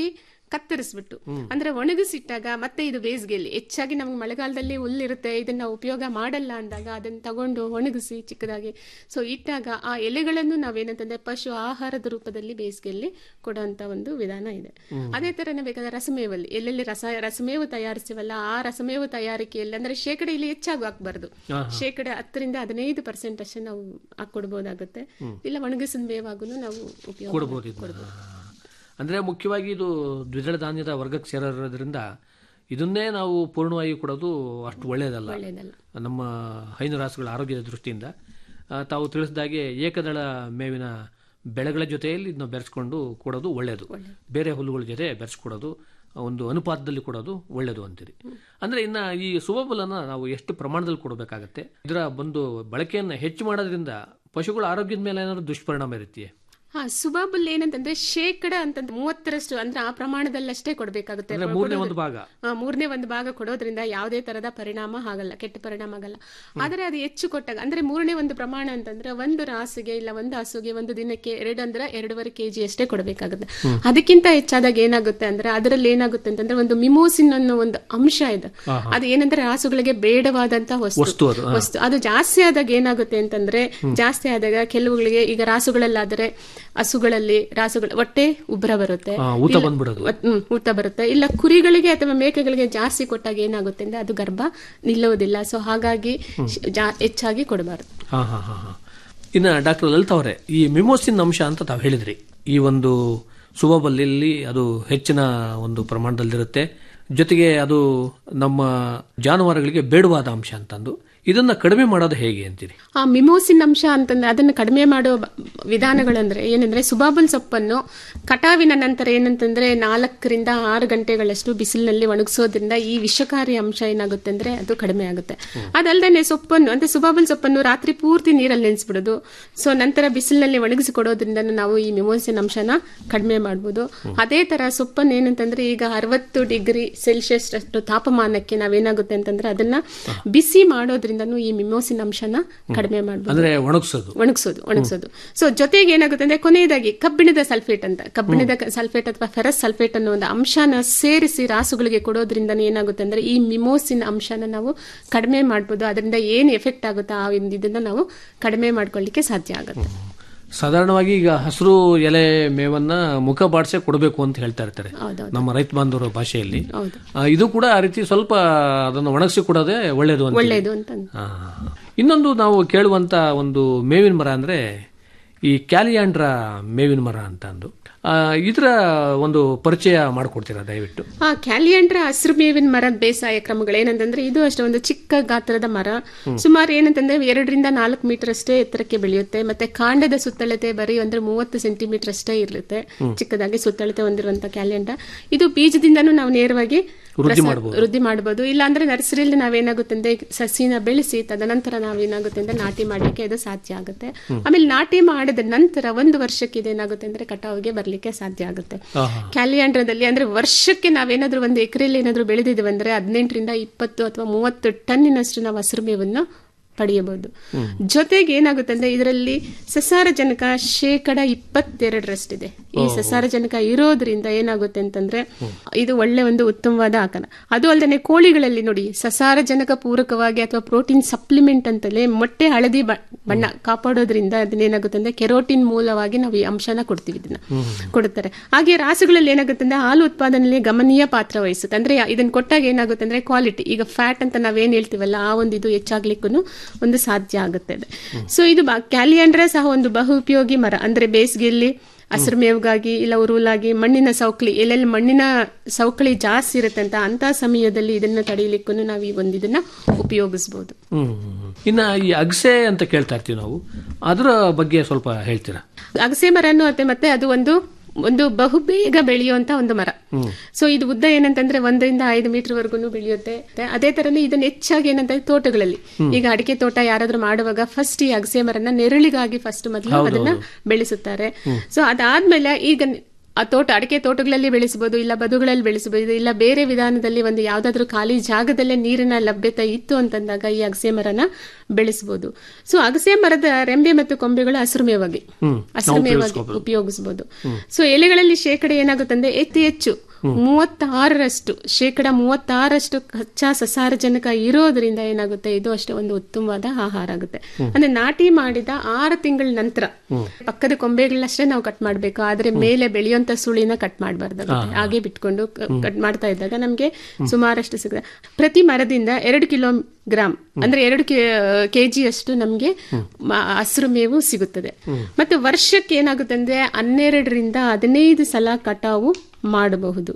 ಕತ್ತರಿಸ್ಬಿಟ್ಟು ಅಂದ್ರೆ ಒಣಗಿಸಿಟ್ಟಾಗ ಮತ್ತೆ ಇದು ಬೇಸಿಗೆಯಲ್ಲಿ ಹೆಚ್ಚಾಗಿ ನಮ್ಗೆ ಮಳೆಗಾಲದಲ್ಲಿ ಹುಲ್ಲಿರುತ್ತೆ ಇದನ್ನ ಉಪಯೋಗ ಮಾಡಲ್ಲ ಅಂದಾಗ ಅದನ್ನ ತಗೊಂಡು ಒಣಗಿಸಿ ಚಿಕ್ಕದಾಗಿ ಸೊ ಇಟ್ಟಾಗ ಆ ಎಲೆಗಳನ್ನು ನಾವೇನಂತಂದ್ರೆ ಪಶು ಆಹಾರದ ರೂಪದಲ್ಲಿ ಬೇಸಿಗೆಯಲ್ಲಿ ಕೊಡುವಂತ ಒಂದು ವಿಧಾನ ಇದೆ ಅದೇ ತರನೇ ಬೇಕಾದ್ರೆ ರಸಮೇವಲ್ಲಿ ಎಲ್ಲೆಲ್ಲಿ ರಸ ರಸಮೇವು ತಯಾರಿಸ್ತೀವಲ್ಲ ಆ ರಸಮೇವು ತಯಾರಿಕೆಯಲ್ಲಿ ಅಂದ್ರೆ ಶೇಕಡ ಇಲ್ಲಿ ಹೆಚ್ಚಾಗಿ ಹಾಕ್ಬಾರ್ದು ಶೇಕಡ ಹತ್ತರಿಂದ ಹದಿನೈದು ಪರ್ಸೆಂಟ್ ಅಷ್ಟೇ ನಾವು ಹಾಕೊಡ್ಬೋದಾಗುತ್ತೆ ಇಲ್ಲ ಒಣಗಿಸಿದ ಮೇವಾಗೂ ನಾವು ಉಪಯೋಗ ಕೊಡ್ಬೋದು ಇದನ್ನ. ಅಂದ್ರೆ ಮುಖ್ಯವಾಗಿ ಇದು ದ್ವಿದಳ ಧಾನ್ಯದ ವರ್ಗಕ್ಕೆ ಸೇರೋದ್ರಿಂದ ಇದನ್ನೇ ನಾವು ಪೂರ್ಣವಾಗಿ ಕೊಡೋದು ಅಷ್ಟು ಒಳ್ಳೆಯದಲ್ಲ ಒಳ್ಳೆಯದಲ್ಲ ನಮ್ಮ ಹೈನು ರಾಸುಗಳ ಆರೋಗ್ಯದ ದೃಷ್ಟಿಯಿಂದ ಆ, ತಾವು ತಿಳಿಸಿದಾಗೆ ಏಕದಳ ಮೇವಿನ ಬೆಳೆಗಳ ಜೊತೆಯಲ್ಲಿ ಇದನ್ನ ಬೆರೆಸ್ಕೊಂಡು ಕೊಡೋದು ಒಳ್ಳೆಯದು ಬೇರೆ ಹುಲ್ಲುಗಳ ಜೊತೆ ಬೆರೆಸ್ಕೊಡೋದು ಒಂದು ಅನುಪಾತದಲ್ಲಿ ಕೊಡೋದು ಒಳ್ಳೆಯದು ಅಂತೀರಿ ಅಂದ್ರೆ ಇನ್ನ ಈ ಸುಬಬಲನ್ನ ನಾವು ಎಷ್ಟು ಪ್ರಮಾಣದಲ್ಲಿ ಕೊಡಬೇಕಾಗತ್ತೆ ಇದರ ಒಂದು ಬಳಕೆಯನ್ನು ಹೆಚ್ಚು ಮಾಡೋದ್ರಿಂದ ಪಶುಗಳ ಆರೋಗ್ಯದ ಮೇಲೆ ಏನಾದ್ರು ದುಷ್ಪರಿಣಾಮ ಇರುತ್ತೆಯೇ ಹಾ ಸುಬಾಬುಲ್ ಏನಂತಂದ್ರೆ ಶೇಕಡ ಅಂತಂದ್ರೆ ಮೂವತ್ತರಷ್ಟು ಅಂದ್ರೆ ಆ ಪ್ರಮಾಣದಲ್ಲಷ್ಟೇ ಕೊಡ್ಬೇಕಾಗುತ್ತೆ ಅಂದ್ರೆ ಮೂರನೇ ಒಂದು ಭಾಗ ಆ, ಮೂರನೇ ಒಂದು ಭಾಗ ಕೊಡೋದ್ರಿಂದ ಯಾವುದೇ ತರದ ಪರಿಣಾಮ ಆಗಲ್ಲ ಕೆಟ್ಟ ಪರಿಣಾಮ ಆಗಲ್ಲ ಆದರೆ ಅದು ಹೆಚ್ಚು ಕೊಟ್ಟಾಗ ಅಂದ್ರೆ ಮೂರನೇ ಒಂದು ಪ್ರಮಾಣ ಅಂತಂದ್ರೆ ಒಂದು ರಾಸಿಗೆ ಇಲ್ಲ ಒಂದು ಹಸುಗೆ ಒಂದು ದಿನಕ್ಕೆ ಎರಡು ಅಂದ್ರೆ ಎರಡೂವರೆ ಕೆಜಿ ಅಷ್ಟೇ ಕೊಡಬೇಕಾಗುತ್ತೆ ಅದಕ್ಕಿಂತ ಹೆಚ್ಚಾದಾಗ ಏನಾಗುತ್ತೆ ಅಂದ್ರೆ ಅದರಲ್ಲಿ ಏನಾಗುತ್ತೆ ಅಂತಂದ್ರೆ ಒಂದು ಮಿಮೋಸಿನ್ ಅನ್ನೋ ಒಂದು ಅಂಶ ಇದೆ ಅದು ಏನಂದ್ರೆ ರಾಸುಗಳಿಗೆ ಬೇಡವಾದಂತ ವಸ್ತು ವಸ್ತು ಅದು, ವಸ್ತು ಅದು ಜಾಸ್ತಿ ಆದಾಗ ಏನಾಗುತ್ತೆ ಅಂತಂದ್ರೆ ಜಾಸ್ತಿ ಆದಾಗ ಕೆಲವುಗಳಿಗೆ ಈಗ ರಾಸುಗಳಲ್ಲಾದರೆ ಹಸುಗಳಲ್ಲಿ ರಾಸುಗಳ ಹೊಟ್ಟೆ ಉಬ್ಬರ ಬರುತ್ತೆ ಆ, ಊತ ಇಲ್ಲ- ಬಂದ್ಬಿಡೋದು. ಒತ್- ಹ್ಮ್, ಊತ ಬರುತ್ತೆ ಇಲ್ಲ ಕುರಿಗಳಿಗೆ ಅಥವಾ ಮೇಕೆಗಳಿಗೆ ಜಾಸ್ತಿ ಕೊಟ್ಟಾಗ ಏನಾಗುತ್ತೆ ಅಂದ್ರೆ ಅದು ಗರ್ಭ ನಿಲ್ಲುವುದಿಲ್ಲ ಸೊ ಹಾಗಾಗಿ ಶ್- ಜಾ- ಹೆಚ್ಚಾಗಿ ಕೊಡಬಾರದು ಹಾ ಹಾ ಹಾ ಹಾ ಇನ್ನು ಡಾಕ್ಟರ್ ಲಲಿತ್ ಅವರೇ ಈ ಮಿಮೋಸಿನ್ ಅಂಶ ಅಂತ ತಾವು ಹೇಳಿದ್ರಿ ಈ ಒಂದು ಸುಬಬಲ್ಲಿ ಅದು ಹೆಚ್ಚಿನ ಒಂದು ಪ್ರಮಾಣದಲ್ಲಿರುತ್ತೆ ಜೊತೆಗೆ ಅದು ನಮ್ಮ ಜಾನುವಾರುಗಳಿಗೆ ಬೇಡವಾದ ಅಂಶ ಅಂತಂದು ಇದನ್ನ ಕಡಿಮೆ ಮಾಡೋದು ಹೇಗೆ ಅಂತೀರಿ ಆ ಮಿಮೋಸಿನ್ ಅಂಶ ಅಂತಂದ್ರೆ ಅದನ್ನು ಕಡಿಮೆ ಮಾಡುವ ಬ- ವಿಧಾನಗಳಂದ್ರೆ ಏನಂದ್ರೆ ಸುಬಾಬುಲ್ ಸೊಪ್ಪನ್ನು ಕಟಾವಿನ ನಂತರ ಏನಂತಂದ್ರೆ ನಾಲ್ಕರಿಂದ ಆರು ಗಂಟೆಗಳಷ್ಟು ಬಿಸಿಲಿನಲ್ಲಿ ಒಣಗಿಸೋದ್ರಿಂದ ಈ ವಿಷಕಾರಿ ಅಂಶ ಏನಾಗುತ್ತೆ ಅಂದ್ರೆ ಅದು ಕಡಿಮೆ ಆಗುತ್ತೆ ಅದಲ್ಲದೆ ಸೊಪ್ಪನ್ನು ಅಂದ್ರೆ ಸುಬಾಬುಲ್ ಸೊಪ್ಪನ್ನು ರಾತ್ರಿ ಪೂರ್ತಿ ನೀರಲ್ಲಿ ನೆನೆಸ್ಬಿಡೋದು ಸೊ ನಂತರ ಬಿಸಿಲಿನಲ್ಲಿ ಒಣಗಿಸಿ ಕೊಡೋದ್ರಿಂದ ನಾವು ಈ ಮಿಮೋಸಿನ್ ಅಂಶನ ಕಡಿಮೆ ಮಾಡ್ಬೋದು ಅದೇ ತರ ಸೊಪ್ಪನ್ನು ಏನಂತಂದ್ರೆ ಈಗ ಅರವತ್ತು ಡಿಗ್ರಿ ಸೆಲ್ಸಿಯಸ್ ಅಷ್ಟು ತಾಪಮಾನಕ್ಕೆ ನಾವೇನಾಗುತ್ತೆ ಅಂತಂದ್ರೆ ಅದನ್ನ ಬಿಸಿ ಮಾಡೋದ್ರಿಂದನೂ ಈ ಮಿಮೋಸಿನ್ ಅಂಶನ ಕಡಿಮೆ ಮಾಡ್ಬೋದು ಅಂದ್ರೆ ಒಣಗಿಸೋದು ಒಣಗಿಸೋದು ಒಣಗಿಸೋದು ಸೊ ಜೊತೆಗೆ ಏನಾಗುತ್ತೆ ಅಂದ್ರೆ ಕೊನೆಯದಾಗಿ ಕಬ್ಬಿಣದ ಸಲ್ಫೇಟ್ ಅಂತ ಕಬ್ಬಿಣದ ಸಲ್ಫೇಟ್ ಅಥವಾ ಫೆರಸ್ ಸಲ್ಫೇಟ್ ಅನ್ನೋ ಒಂದು ಅಂಶನ ಸೇರಿಸಿ ರಾಸುಗಳಿಗೆ ಕೊಡೋದ್ರಿಂದ ಏನಾಗುತ್ತೆ ಅಂದ್ರೆ ಈ ಮಿಮೋಸಿನ್ ಅಂಶನ ನಾವು ಕಡಿಮೆ ಮಾಡ್ಬೋದು ಅದರಿಂದ ಏನು ಎಫೆಕ್ಟ್ ಆಗುತ್ತೋ ಆ ಒಂದು ಇದನ್ನ ನಾವು ಕಡಿಮೆ ಮಾಡ್ಕೊಳ್ಳಿಕ್ಕೆ ಸಾಧ್ಯ ಆಗುತ್ತೆ ಸಾಧಾರಣವಾಗಿ ಈಗ ಹಸಿರು ಎಲೆ ಮೇವನ್ನ ಮುಖ ಬಾಡಿಸೇ ಕೊಡಬೇಕು ಅಂತ ಹೇಳ್ತಾ ಇರ್ತಾರೆ ಹೌದೌದು. ನಮ್ಮ ರೈತ ಬಾಂಧವರ ಭಾಷೆಯಲ್ಲಿ ಹೌದು ಆ, ಇದು ಕೂಡ ಆ ರೀತಿ ಸ್ವಲ್ಪ ಅದನ್ನು ಒಣಗಿಸಿ ಕೊಡೋದೇ ಒಳ್ಳೇದು ಅಂತ ಒಳ್ಳೇದು ಅಂತ ಆ, ಇನ್ನೊಂದು ನಾವು ಕೇಳುವಂತ ಒಂದು ಮೇವಿನ ಮರ ಅಂದ್ರೆ ಈ ಕ್ಯಾಲಿಯಾಂಡ್ರ ಮೇವಿನ ಮರ ಅಂತ ಅಂದು ಆ, ಇದರ ಒಂದು ಪರಿಚಯ ಮಾಡಿಕೊಡ್ತೀರಾ ದಯವಿಟ್ಟು ಆ ಕ್ಯಾಲಿಯಾಂಡ್ರ ಹಸಿರು ಮೇವಿನ ಮರದ ಬೇಸಾಯ ಕ್ರಮಗಳು ಏನಂತಂದ್ರೆ ಇದು ಅಷ್ಟೇ ಒಂದು ಚಿಕ್ಕ ಗಾತ್ರದ ಮರ ಸುಮಾರು ಏನಂತಂದ್ರೆ ಎರಡರಿಂದ ನಾಲ್ಕು ಮೀಟರ್ ಅಷ್ಟೇ ಎತ್ತರಕ್ಕೆ ಬೆಳೆಯುತ್ತೆ ಮತ್ತೆ ಕಾಂಡದ ಸುತ್ತಳತೆ ಬರೀ ಅಂದ್ರೆ ಮೂವತ್ತು ಸೆಂಟಿಮೀಟರ್ ಅಷ್ಟೇ ಇರುತ್ತೆ ಚಿಕ್ಕದಾಗಿ ಸುತ್ತಳತೆ ಹೊಂದಿರುವಂತ ಕ್ಯಾಲಿಯಾಂಡ್ರ ಇದು ಬೀಜದಿಂದನೂ ನಾವು ನೇರವಾಗಿ ವೃದ್ಧಿ ಪ್ರಸ- ಮಾಡ್ಬೋದು. ವೃದ್ಧಿ ಮಾಡಬಹುದು ಇಲ್ಲ ಅಂದ್ರೆ ನರ್ಸರಿಯಲ್ಲಿ ನಾವೇನಾಗುತ್ತೆ ಅಂದ್ರೆ ಸಸಿನ ಬೆಳೆಸಿ ತದನಂತರ ನಾವೇನಾಗುತ್ತೆ ಅಂದ್ರೆ ನಾಟಿ ಮಾಡ್ಲಿಕ್ಕೆ ಇದು ಸಾಧ್ಯ ಆಗುತ್ತೆ ಆಮೇಲೆ ನಾಟಿ ಮಾಡಿದ ನಂತರ ಒಂದು ವರ್ಷಕ್ಕೆ ಇದೇನಾಗುತ್ತೆ ಅಂದ್ರೆ ಕಟಾವಿಗೆ ಬರ್ಲಿಕ್ಕೆ ಸಾಧ್ಯ ಆಗುತ್ತೆ ಆಹಾ. ಕ್ಯಾಲಿಯಾಂಡ್ರದಲ್ಲಿ ಅಂದ್ರೆ ವರ್ಷಕ್ಕೆ ನಾವೇನಾದ್ರೂ ಒಂದು ಎಕರೆಯಲ್ಲಿ ಏನಾದ್ರೂ ಬೆಳೆದಿದ್ದೀವಿ ಅಂದ್ರೆ ಹದಿನೆಂಟರಿಂದ ಇಪ್ಪತ್ತು ಅಥವಾ ಮೂವತ್ತು ಟನ್ನಿನಷ್ಟು ನಾವು ಹಸಿರು ಮೇವನ್ನು ಪಡೆಯಬಹುದು ಜೊತೆಗೆ ಏನಾಗುತ್ತೆ ಅಂದ್ರೆ ಇದರಲ್ಲಿ ಸಸಾರಜನಕ ಶೇಕಡ ಇಪ್ಪತ್ತೆರಡರಷ್ಟಿದೆ ಈ ಸಸಾರಜನಕ ಇರೋದ್ರಿಂದ ಏನಾಗುತ್ತೆ ಅಂತಂದ್ರೆ ಇದು ಒಳ್ಳೆ ಒಂದು ಉತ್ತಮವಾದ ಆಕರ ಅದು ಅಲ್ಲದೆ ಕೋಳಿಗಳಲ್ಲಿ ನೋಡಿ ಸಸಾರಜನಕ ಪೂರಕವಾಗಿ ಅಥವಾ ಪ್ರೋಟೀನ್ ಸಪ್ಲಿಮೆಂಟ್ ಅಂತಲೇ ಮೊಟ್ಟೆ ಹಳದಿ ಬ- ಬಣ್ಣ ಕಾಪಾಡೋದ್ರಿಂದ ಅದನ್ನೇನಾಗುತ್ತೆ ಅಂದ್ರೆ ಕೆರೋಟಿನ್ ಮೂಲವಾಗಿ ನಾವು ಈ ಅಂಶನ ಕೊಡ್ತೀವಿ ಇದನ್ನ ಕೊಡುತ್ತಾರೆ ಹಾಗೆ ರಾಸುಗಳಲ್ಲಿ ಏನಾಗುತ್ತೆ ಅಂದ್ರೆ ಹಾಲು ಉತ್ಪಾದನೆಯಲ್ಲಿ ಗಮನೀಯ ಪಾತ್ರ ವಹಿಸುತ್ತೆ ಅಂದ್ರೆ ಇದನ್ನ ಕೊಟ್ಟಾಗ ಏನಾಗುತ್ತೆ ಅಂದ್ರೆ ಕ್ವಾಲಿಟಿ ಈಗ ಫ್ಯಾಟ್ ಅಂತ ನಾವೇನ್ ಹೇಳ್ತೀವಲ್ಲ ಆ ಒಂದು ಇದು ಹೆಚ್ಚಾಗ್ಲಿಕ್ಕೂ ಒಂದು ಸಾಧ್ಯ ಆಗುತ್ತೆ ಸೊ ಇದು ಕ್ಯಾಲಿಯಾಂಡ್ರ ಸಹ ಒಂದು ಬಹು ಉಪಯೋಗಿ ಮರ ಅಂದ್ರೆ ಬೇಸಿಗೆಯಲ್ಲಿ ಹಸಿರು ಮೇವಿಗಾಗಿ ಇಲ್ಲ ಉರುಲಾಗಿ ಮಣ್ಣಿನ ಸೌಕಳಿ ಎಲ್ಲೆಲ್ಲಿ ಮಣ್ಣಿನ ಸೌಕಳಿ ಜಾಸ್ತಿ ಇರುತ್ತೆ ಅಂತ ಅಂತ ಸಮಯದಲ್ಲಿ ಇದನ್ನ ತಡೆಯಲಿಕ್ಕೂ ನಾವು ಈ ಒಂದು ಇದನ್ನ ಉಪಯೋಗಿಸಬಹುದು ಹ್ಮ್ ಇನ್ನ ಈ ಅಗಸೆ ಅಂತ ಕೇಳ್ತಾ ಇರ್ತೀವಿ ನಾವು ಅದರ ಬಗ್ಗೆ ಸ್ವಲ್ಪ ಹೇಳ್ತೀರಾ ಅಗಸೆ ಮರನು ಮತ್ತೆ ಮತ್ತೆ ಅದು ಒಂದು ಒಂದು ಬಹು ಬೇಗ ಬೆಳೆಯುವಂತ ಒಂದು ಮರ ಸೊ ಇದು ಉದ್ದ ಏನಂತಂದ್ರೆ ಒಂದರಿಂದ ಐದು ಮೀಟರ್ ವರ್ಗು ಬೆಳೆಯುತ್ತೆ ಅದೇ ತರನೇ ಇದನ್ನ ಹೆಚ್ಚಾಗಿ ಏನಂತಂದ್ರೆ ತೋಟಗಳಲ್ಲಿ ಈಗ ಅಡಿಕೆ ತೋಟ ಯಾರಾದ್ರೂ ಮಾಡುವಾಗ ಫಸ್ಟ್ ಈ ಅಗಸೆ ಮರನ ನೆರಳಿಗಾಗಿ ಫಸ್ಟ್ ಮೊದಲು ಅದನ್ನ ಬೆಳೆಸುತ್ತಾರೆ ಸೊ ಅದಾದ್ಮೇಲೆ ಈಗ ಆ ತೋಟ ಅಡಿಕೆ ತೋಟಗಳಲ್ಲಿ ಬೆಳೆಸಬಹುದು ಇಲ್ಲ ಬದುಗಳಲ್ಲಿ ಬೆಳೆಸಬಹುದು ಇಲ್ಲ ಬೇರೆ ವಿಧಾನದಲ್ಲಿ ಒಂದು ಯಾವ್ದಾದ್ರು ಖಾಲಿ ಜಾಗದಲ್ಲೇ ನೀರಿನ ಲಭ್ಯತೆ ಇತ್ತು ಅಂತಂದಾಗ ಈ ಅಗಸೆ ಮರನ ಬೆಳೆಸಬಹುದು ಸೊ ಅಗಸೆ ಮರದ ರೆಂಬೆ ಮತ್ತು ಕೊಂಬೆಗಳು ಹಸಿರು ಮೇವಾಗಿ ಹಸಿರು ಮೇವಾಗಿ ಉಪಯೋಗಿಸಬಹುದು ಸೊ ಎಲೆಗಳಲ್ಲಿ ಶೇಕಡ ಏನಾಗುತ್ತಂದ್ರೆ ಅತಿ ಹೆಚ್ಚು ಮೂವತ್ತಾರರಷ್ಟು ಶೇಕಡ ಮೂವತ್ತಾರರಷ್ಟು ಕಚ್ಚಾ ಸಸಾರಜನಕ ಇರೋದ್ರಿಂದ ಏನಾಗುತ್ತೆ ಇದು ಅಷ್ಟೇ ಒಂದು ಉತ್ತಮವಾದ ಆಹಾರ ಆಗುತ್ತೆ ಅಂದ್ರೆ ನಾಟಿ ಮಾಡಿದ ಆರು ತಿಂಗಳ ನಂತರ ಪಕ್ಕದ ಕೊಂಬೆಗಳನ್ನಷ್ಟೇ ನಾವು ಕಟ್ ಮಾಡ್ಬೇಕು ಆದ್ರೆ ಮೇಲೆ ಬೆಳೆಯುವಂತ ಸುಳಿನ ಕಟ್ ಮಾಡಬಾರ್ದಾಗುತ್ತೆ ಹಾಗೆ ಬಿಟ್ಕೊಂಡು ಕಟ್ ಮಾಡ್ತಾ ಇದ್ದಾಗ ನಮ್ಗೆ ಸುಮಾರಷ್ಟು ಸಿಗುತ್ತೆ ಪ್ರತಿ ಮರದಿಂದ ಎರಡು ಕಿಲೋ ಗ್ರಾಮ್ ಅಂದ್ರೆ ಎರಡು ಕೆಜಿ ಅಷ್ಟು ನಮ್ಗೆ ಮ- ಹಸಿರು ಮೇವು ಸಿಗುತ್ತದೆ ಮತ್ತೆ ವರ್ಷಕ್ಕೆ ಏನಾಗುತ್ತೆ ಅಂದ್ರೆ ಹನ್ನೆರಡರಿಂದ ಹದಿನೈದು ಸಲ ಕಟಾವು ಮಾಡಬಹುದು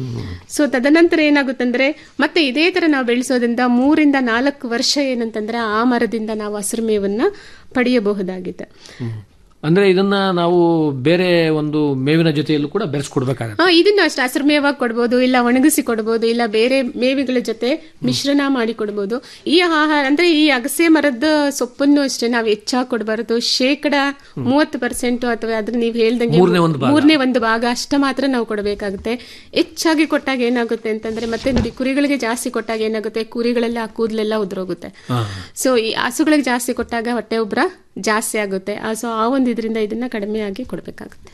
ಸೊ ತದನಂತರ ಏನಾಗುತ್ತಂದ್ರೆ ಮತ್ತೆ ಇದೇ ತರ ನಾವು ಬೆಳೆಸೋದ್ರಿಂದ ಮೂರಿಂದ ನಾಲ್ಕು ವರ್ಷ ಏನಂತಂದ್ರೆ ಆ ಮರದಿಂದ ನಾವು ಹಸಿರು ಮೇವನ್ನ ಪಡೆಯಬಹುದಾಗಿದೆ ಅಂದ್ರೆ ಇದನ್ನ ನಾವು ಬೇರೆ ಒಂದು ಮೇವಿನ ಜೊತೆಯಲ್ಲೂ ಕೂಡ ಬೆರೆಸ್ಕೊಡ್ಬೇಕಾಗತ್ತೆ ಹಾ ಇದನ್ನು ಅಷ್ಟೇ ಹಸಿರು ಮೇವಾಗಿ ಕೊಡ್ಬೋದು ಇಲ್ಲ ಒಣಗಿಸಿ ಕೊಡ್ಬೋದು ಇಲ್ಲ ಬೇರೆ ಮೇವಿಗಳ ಜೊತೆ ಮಿಶ್ರಣ ಮಾಡಿ ಕೊಡ್ಬೋದು ಈ ಆಹಾರ ಅಂದ್ರೆ ಈ ಅಗಸೆ ಮರದ ಸೊಪ್ಪನ್ನು ಅಷ್ಟೇ ನಾವು ಹೆಚ್ಚಾಗಿ ಕೊಡಬಾರದು ಶೇಕಡ ಮೂವತ್ತು ಪರ್ಸೆಂಟ್ ಅಥವಾ ಅದ್ರ ನೀವು ಹೇಳ್ದಂಗೆ ಮೂರನೇ ಒಂದು ಭಾಗ. ಮೂರನೇ ಒಂದು ಭಾಗ ಅಷ್ಟ ಮಾತ್ರ ನಾವು ಕೊಡಬೇಕಾಗುತ್ತೆ ಹೆಚ್ಚಾಗಿ ಕೊಟ್ಟಾಗ ಏನಾಗುತ್ತೆ ಅಂತಂದ್ರೆ ಮತ್ತೆ ನೋಡಿ ಕುರಿಗಳಿಗೆ ಜಾಸ್ತಿ ಕೊಟ್ಟಾಗ ಏನಾಗುತ್ತೆ ಕುರಿಗಳೆಲ್ಲ ಆ ಕೂದಲೆಲ್ಲ ಉದುರೋಗುತ್ತೆ ಸೊ ಈ ಹಸುಗಳಿಗೆ ಜಾಸ್ತಿ ಕೊಟ್ಟಾಗ ಹೊಟ್ಟೆ ಉಬ್ರ ಜಾಸ್ತಿ ಆಗುತ್ತೆ ಸೊ ಆ ಒಂದು ಇದರಿಂದ ಇದನ್ನ ಕಡಿಮೆಯಾಗಿ ಕೊಡಬೇಕಾಗುತ್ತೆ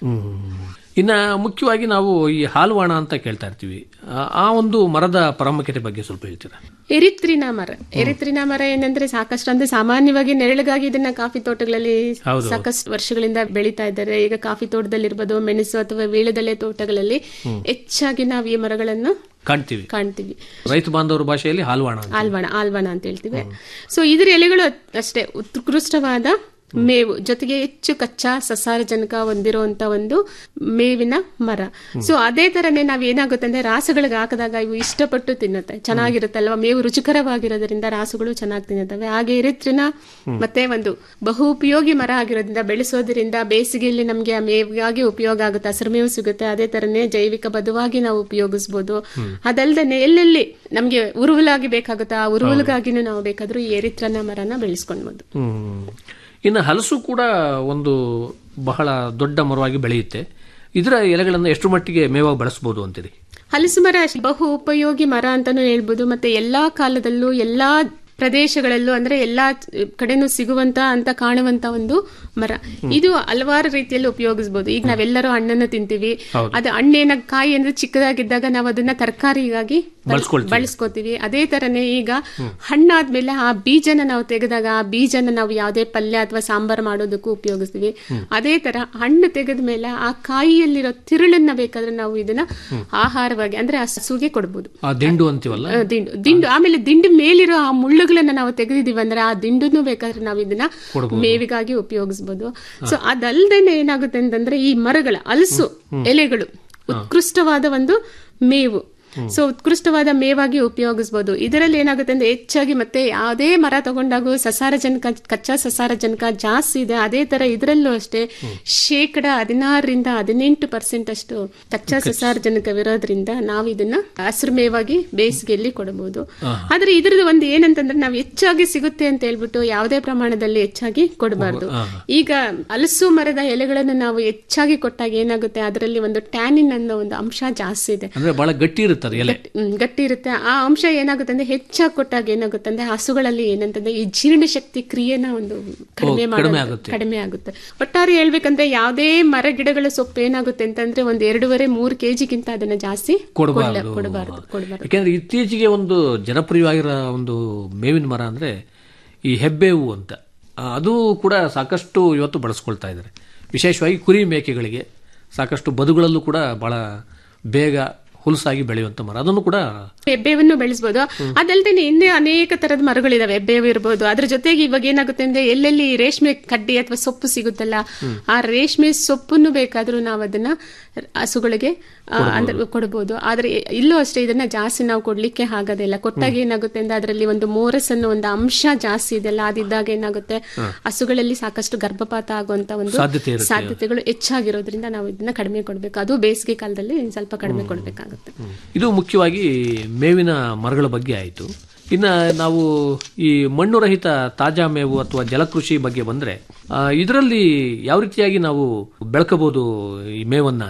ಇನ್ನ ಮುಖ್ಯವಾಗಿ ನಾವು ಈ ಹಾಲ್ವಾಣ ಅಂತ ಕೇಳ್ತಾ ಇರ್ತೀವಿ ಆ- ಆ ಒಂದು ಮರದ ಪ್ರಾಮುಖ್ಯತೆ ಬಗ್ಗೆ ಸ್ವಲ್ಪ ಹೇಳ್ತೀರಾ ಎರಿತ್ರಿನ ಮರ ಎರಿತ್ರಿನ ಮರ ಏನಂದ್ರೆ ಸಾಕಷ್ಟು ಅಂದ್ರೆ ಸಾಮಾನ್ಯವಾಗಿ ನೆರಳಿಗಾಗಿ ಇದನ್ನ ಕಾಫಿ ತೋಟಗಳಲ್ಲಿ ಸಾಕಷ್ಟು ವರ್ಷಗಳಿಂದ ಬೆಳೀತಾ ಇದ್ದಾರೆ ಈಗ ಕಾಫಿ ತೋಟದಲ್ಲಿರ್ಬೋದು ಮೆಣಸು ಅಥವಾ ವೀಳ್ಯದೆಲೆ ತೋಟಗಳಲ್ಲಿ ಹೆಚ್ಚಾಗಿ ನಾವು ಈ ಮರಗಳನ್ನು ಕಾಣ್ತೀವಿ ಕಾಣ್ತೀವಿ ರೈತ ಬಾಂಧವರ ಭಾಷೆಯಲ್ಲಿ ಹಾಲ್ವಾಣ ಅಂತ ಆಲ್ವಣ ಆಲ್ವಣ ಅಂತ ಹೇಳ್ತೀವಿ ಸೊ ಇದ್ರ ಎಲೆಗಳು ಅಷ್ಟೇ ಉತ್ಕೃಷ್ಟವಾದ ಮೇವು ಜೊತೆಗೆ ಹೆಚ್ಚು ಕಚ್ಚಾ ಸಸಾರಜನಕ ಹೊಂದಿರುವಂತ ಒಂದು ಮೇವಿನ ಮರ ಸೊ ಅದೇ ತರನೇ ನಾವ್ ಏನಾಗುತ್ತೆ ಅಂದ್ರೆ ರಾಸುಗಳಿಗೆ ಹಾಕಿದಾಗ ಇವು ಇಷ್ಟಪಟ್ಟು ತಿನ್ನುತ್ತೆ ಚೆನ್ನಾಗಿರುತ್ತಲ್ವಾ ಮೇವು ರುಚಿಕರವಾಗಿರೋದ್ರಿಂದ ರಾಸುಗಳು ಚೆನ್ನಾಗಿ ತಿನ್ನುತ್ತವೆ ಹಾಗೆ ಎರಿತ್ರಿನ ಮತ್ತೆ ಒಂದು ಬಹು ಉಪಯೋಗಿ ಮರ ಆಗಿರೋದ್ರಿಂದ ಬೆಳೆಸೋದ್ರಿಂದ ಬೇಸಿಗೆಯಲ್ಲಿ ನಮ್ಗೆ ಆ ಮೇವಿಗಾಗಿ ಉಪಯೋಗ ಆಗುತ್ತೆ ಹಸಿರು ಮೇವು ಸಿಗುತ್ತೆ ಅದೇ ತರನೇ ಜೈವಿಕ ಬದುವಾಗಿ ನಾವು ಉಪಯೋಗಿಸಬಹುದು ಅದಲ್ದೇನೆ ಎಲ್ಲೆಲ್ಲಿ ನಮ್ಗೆ ಉರುವಲಾಗಿ ಬೇಕಾಗುತ್ತೆ ಆ ಉರುವಲಿಗಾಗಿನೂ ನಾವು ಬೇಕಾದ್ರೂ ಈ ಎರಿತ್ರನ ಮರನ ಬೆಳೆಸ್ಕೊಳ್ಬಹುದು ಹ್ಮ್. ಇನ್ನು ಹಲಸು ಕೂಡ ಒಂದು ಬಹಳ ದೊಡ್ಡ ಮರವಾಗಿ ಬೆಳೆಯುತ್ತೆ ಇದರ ಎಲೆಗಳನ್ನು ಎಷ್ಟು ಮಟ್ಟಿಗೆ ಮೇವಾಗಿ ಬಳಸಬಹುದು ಅಂತೀರಿ ಹಲಸು ಮರ ಅಷ್ಟೇ ಬಹು ಉಪಯೋಗಿ ಮರ ಅಂತಾನೂ ಹೇಳ್ಬೋದು ಮತ್ತೆ ಎಲ್ಲಾ ಕಾಲದಲ್ಲೂ ಎಲ್ಲಾ ಪ್ರದೇಶಗಳಲ್ಲೂ ಅಂದ್ರೆ ಎಲ್ಲಾ ಕಡೆನೂ ಸಿಗುವಂತ ಅಂತ ಕಾಣುವಂತ ಒಂದು ಮರ ಇದು ಹಲವಾರು ರೀತಿಯಲ್ಲಿ ಉಪಯೋಗಿಸಬಹುದು ಈಗ ನಾವೆಲ್ಲರೂ ಹಣ್ಣನ್ನು ತಿಂತೀವಿ ಅದು ಹಣ್ಣೇನ ಕಾಯಿ ಅಂದ್ರೆ ಚಿಕ್ಕದಾಗಿದ್ದಾಗ ನಾವು ಅದನ್ನ ತರಕಾರಿಗಾಗಿ ಬಳಸ್ಕೊಳ್ತೀವಿ. ಬಳಸ್ಕೋತೀವಿ ಅದೇ ತರನೇ ಈಗ ಹಣ್ಣಾದ್ಮೇಲೆ ಆ ಬೀಜನ ನಾವು ತೆಗೆದಾಗ ಆ ಬೀಜನ ನಾವು ಯಾವುದೇ ಪಲ್ಯ ಅಥವಾ ಸಾಂಬಾರ್ ಮಾಡೋದಕ್ಕೂ ಉಪಯೋಗಿಸ್ತೀವಿ ಅದೇ ತರ ಹಣ್ಣು ತೆಗೆದ ಮೇಲೆ ಆ ಕಾಯಿಯಲ್ಲಿರೋ ತಿರುಳನ್ನ ಬೇಕಾದ್ರೆ ನಾವು ಇದನ್ನ ಆಹಾರವಾಗಿ ಅಂದ್ರೆ ಹಸುಗೆ ಕೊಡ್ಬೋದು ಆ ದಿಂಡು ಅಂತೀವಲ್ಲ ಆ, ದಿಂಡು ದಿಂಡು ಆಮೇಲೆ ದಿಂಡು ಮೇಲಿರೋ ಆ ಮುಳ್ಳುಗಳನ್ನ ನಾವು ತೆಗೆದಿದೀವಿ ಅಂದ್ರೆ ಆ ದಿಂಡನ್ನು ಬೇಕಾದ್ರೆ ನಾವು ಇದನ್ನ ಮೇವಿಗಾಗಿ ಉಪಯೋಗಿಸಬಹುದು ಸೊ ಅದಲ್ದೇನೆ ಏನಾಗುತ್ತೆ ಅಂತಂದ್ರೆ ಈ ಮರಗಳ ಹಲಸು ಎಲೆಗಳು ಉತ್ಕೃಷ್ಟವಾದ ಒಂದು ಮೇವು ಸೊ ಉತ್ಕೃಷ್ಟವಾದ ಮೇವಾಗಿ ಉಪಯೋಗಿಸಬಹುದು ಇದರಲ್ಲಿ ಏನಾಗುತ್ತೆ ಅಂದ್ರೆ ಹೆಚ್ಚಾಗಿ ಮತ್ತೆ ಯಾವುದೇ ಮರ ತಗೊಂಡಾಗ ಸಸಾರಜನಕ ಕಚ್ಚಾ ಸಸಾರಜನಕ ಜಾಸ್ತಿ ಇದೆ ಅದೇ ತರ ಇದರಲ್ಲೂ ಅಷ್ಟೇ ಶೇಕಡ ಹದಿನಾರರಿಂದ ಹದಿನೆಂಟು ಪರ್ಸೆಂಟ್ ಅಷ್ಟು ಕಚ್ಚಾ ಸಸಾರಜನಕವಿರೋದ್ರಿಂದ ನಾವು ಇದನ್ನ ಹಸಿರು ಮೇವಾಗಿ ಬೇಸಿಗೆಯಲ್ಲಿ ಕೊಡಬಹುದು ಆದ್ರೆ ಇದ್ರದ್ದು ಒಂದು ಏನಂತಂದ್ರೆ ನಾವು ಹೆಚ್ಚಾಗಿ ಸಿಗುತ್ತೆ ಅಂತ ಹೇಳ್ಬಿಟ್ಟು ಯಾವುದೇ ಪ್ರಮಾಣದಲ್ಲಿ ಹೆಚ್ಚಾಗಿ ಕೊಡಬಾರ್ದು ಈಗ ಹಲಸು ಮರದ ಎಲೆಗಳನ್ನು ನಾವು ಹೆಚ್ಚಾಗಿ ಕೊಟ್ಟಾಗ ಏನಾಗುತ್ತೆ ಅದರಲ್ಲಿ ಒಂದು ಟ್ಯಾನಿನ್ ಅನ್ನೋ ಒಂದು ಅಂಶ ಜಾಸ್ತಿ ಇದೆ ಅಂದ್ರೆ ಬಹಳ ಗಟ್ಟಿ ಇರುತ್ತೆ ಅದು ಎಲೆ ಹ್ಮ್, ಗಟ್ಟಿ ಇರುತ್ತೆ ಆ ಅಂಶ ಏನಾಗುತ್ತೆ ಅಂದ್ರೆ ಹೆಚ್ಚಾಗಿ ಕೊಟ್ಟಾಗ ಏನಾಗುತ್ತೆ ಅಂದ್ರೆ ಹಸುಗಳಲ್ಲಿ ಏನಂತಂದ್ರೆ ಈ ಜೀರ್ಣಶಕ್ತಿ ಕ್ರಿಯೆನ ಒಂದು ಕಡಿಮೆ ಕಡಿಮೆ ಮಾಡೋದು ಆಗುತ್ತೆ. ಕಡಿಮೆ ಆಗುತ್ತೆ ಒಟ್ಟಾರೆ ಹೇಳ್ಬೇಕಂದ್ರೆ ಯಾವುದೇ ಮರ ಗಿಡಗಳ ಸೊಪ್ಪು ಏನಾಗುತ್ತೆ ಅಂತಂದ್ರೆ ಒಂದ್ ಎರಡೂವರೆ ಮೂರು ಕೆಜಿಗಿಂತ ಅದನ್ನ ಜಾಸ್ತಿ ಕೊಡಬಾರ್ದು ಕೊಡಬಾರ್ದು ಕೊಡಬಾರ್ದು ಯಾಕೆಂದ್ರೆ ಇತ್ತೀಚೆಗೆ ಒಂದು ಜನಪ್ರಿಯವಾಗಿರೋ ಒಂದು ಮೇವಿನ ಮರ ಅಂದ್ರೆ ಈ ಹೆಬ್ಬೇವು ಅಂತ ಆ, ಅದು ಕೂಡ ಸಾಕಷ್ಟು ಇವತ್ತು ಬಳಸ್ಕೊಳ್ತಾ ಇದ್ದಾರೆ ವಿಶೇಷವಾಗಿ ಕುರಿ ಮೇಕೆಗಳಿಗೆ ಸಾಕಷ್ಟು ಬದುಗಳಲ್ಲೂ ಕೂಡ ಬಹಳ ಬೇಗ ಹುಲಸಾಗಿ ಬೆಳೆಯುವಂತ ಮರ ಅದನ್ನು ಕೂಡ ಹೆಬ್ಬೇವನ್ನು ಬೆಳೆಸಬಹುದು ಅದಲ್ದೇನೆ ಇನ್ನೇ ಅನೇಕ ತರದ ಮರಗಳಿದಾವೆ ಹೆಬ್ಬೇವು ಇರ್ಬೋದು ಅದ್ರ ಜೊತೆಗೆ ಇವಾಗ ಏನಾಗುತ್ತೆ ಅಂದ್ರೆ ಎಲ್ಲೆಲ್ಲಿ ರೇಷ್ಮೆ ಕಡ್ಡಿ ಅಥವಾ ಸೊಪ್ಪು ಸಿಗುತ್ತಲ್ಲ ಆ ರೇಷ್ಮೆ ಸೊಪ್ಪನ್ನು ಬೇಕಾದ್ರೂ ನಾವು ಅದನ್ನ ಹಸುಗಳಿಗೆ ಆ, ಅಂದ್ರೆ ಕೊಡಬಹುದು ಆದ್ರೆ ಇಲ್ಲೂ ಅಷ್ಟೇ ಇದನ್ನ ಜಾಸ್ತಿ ನಾವು ಕೊಡ್ಲಿಕ್ಕೆ ಆಗೋದಿಲ್ಲ ಕೊಟ್ಟಾಗ ಏನಾಗುತ್ತೆ ಅಂದ್ರೆ ಅದರಲ್ಲಿ ಒಂದು ಮೋರಸ್ ಅನ್ನೋ ಒಂದು ಅಂಶ ಜಾಸ್ತಿ ಇದೆಲ್ಲ ಅದಿದ್ದಾಗ ಏನಾಗುತ್ತೆ ಹಸುಗಳಲ್ಲಿ ಸಾಕಷ್ಟು ಗರ್ಭಪಾತ ಆಗುವಂತ ಒಂದು ಸಾಧ್ಯತೆ ಇರುತ್ತೆ. ಸಾಧ್ಯತೆಗಳು ಹೆಚ್ಚಾಗಿರೋದ್ರಿಂದ ನಾವು ಇದನ್ನ ಕಡಿಮೆ ಕೊಡ್ಬೇಕು ಅದು ಬೇಸಿಗೆ ಕಾಲದಲ್ಲಿ ಸ್ವಲ್ಪ ಕಡಿಮೆ ಕೊಡ್ಬೇಕಾಗುತ್ತೆ ಇದು ಮುಖ್ಯವಾಗಿ ಮೇವಿನ ಮರಗಳ ಬಗ್ಗೆ ಆಯಿತು ಇನ್ನು ನಾವು ಈ ಮಣ್ಣು ರಹಿತ ತಾಜಾ ಮೇವು ಅಥವಾ ಜಲಕೃಷಿ ಬಗ್ಗೆ ಬಂದ್ರೆ ಇದರಲ್ಲಿ ಯಾವ ರೀತಿಯಾಗಿ ನಾವು ಬೆಳ್ಕೋಬಹುದು ಈ ಮೇವನ್ನ ಅಂತೀರಿ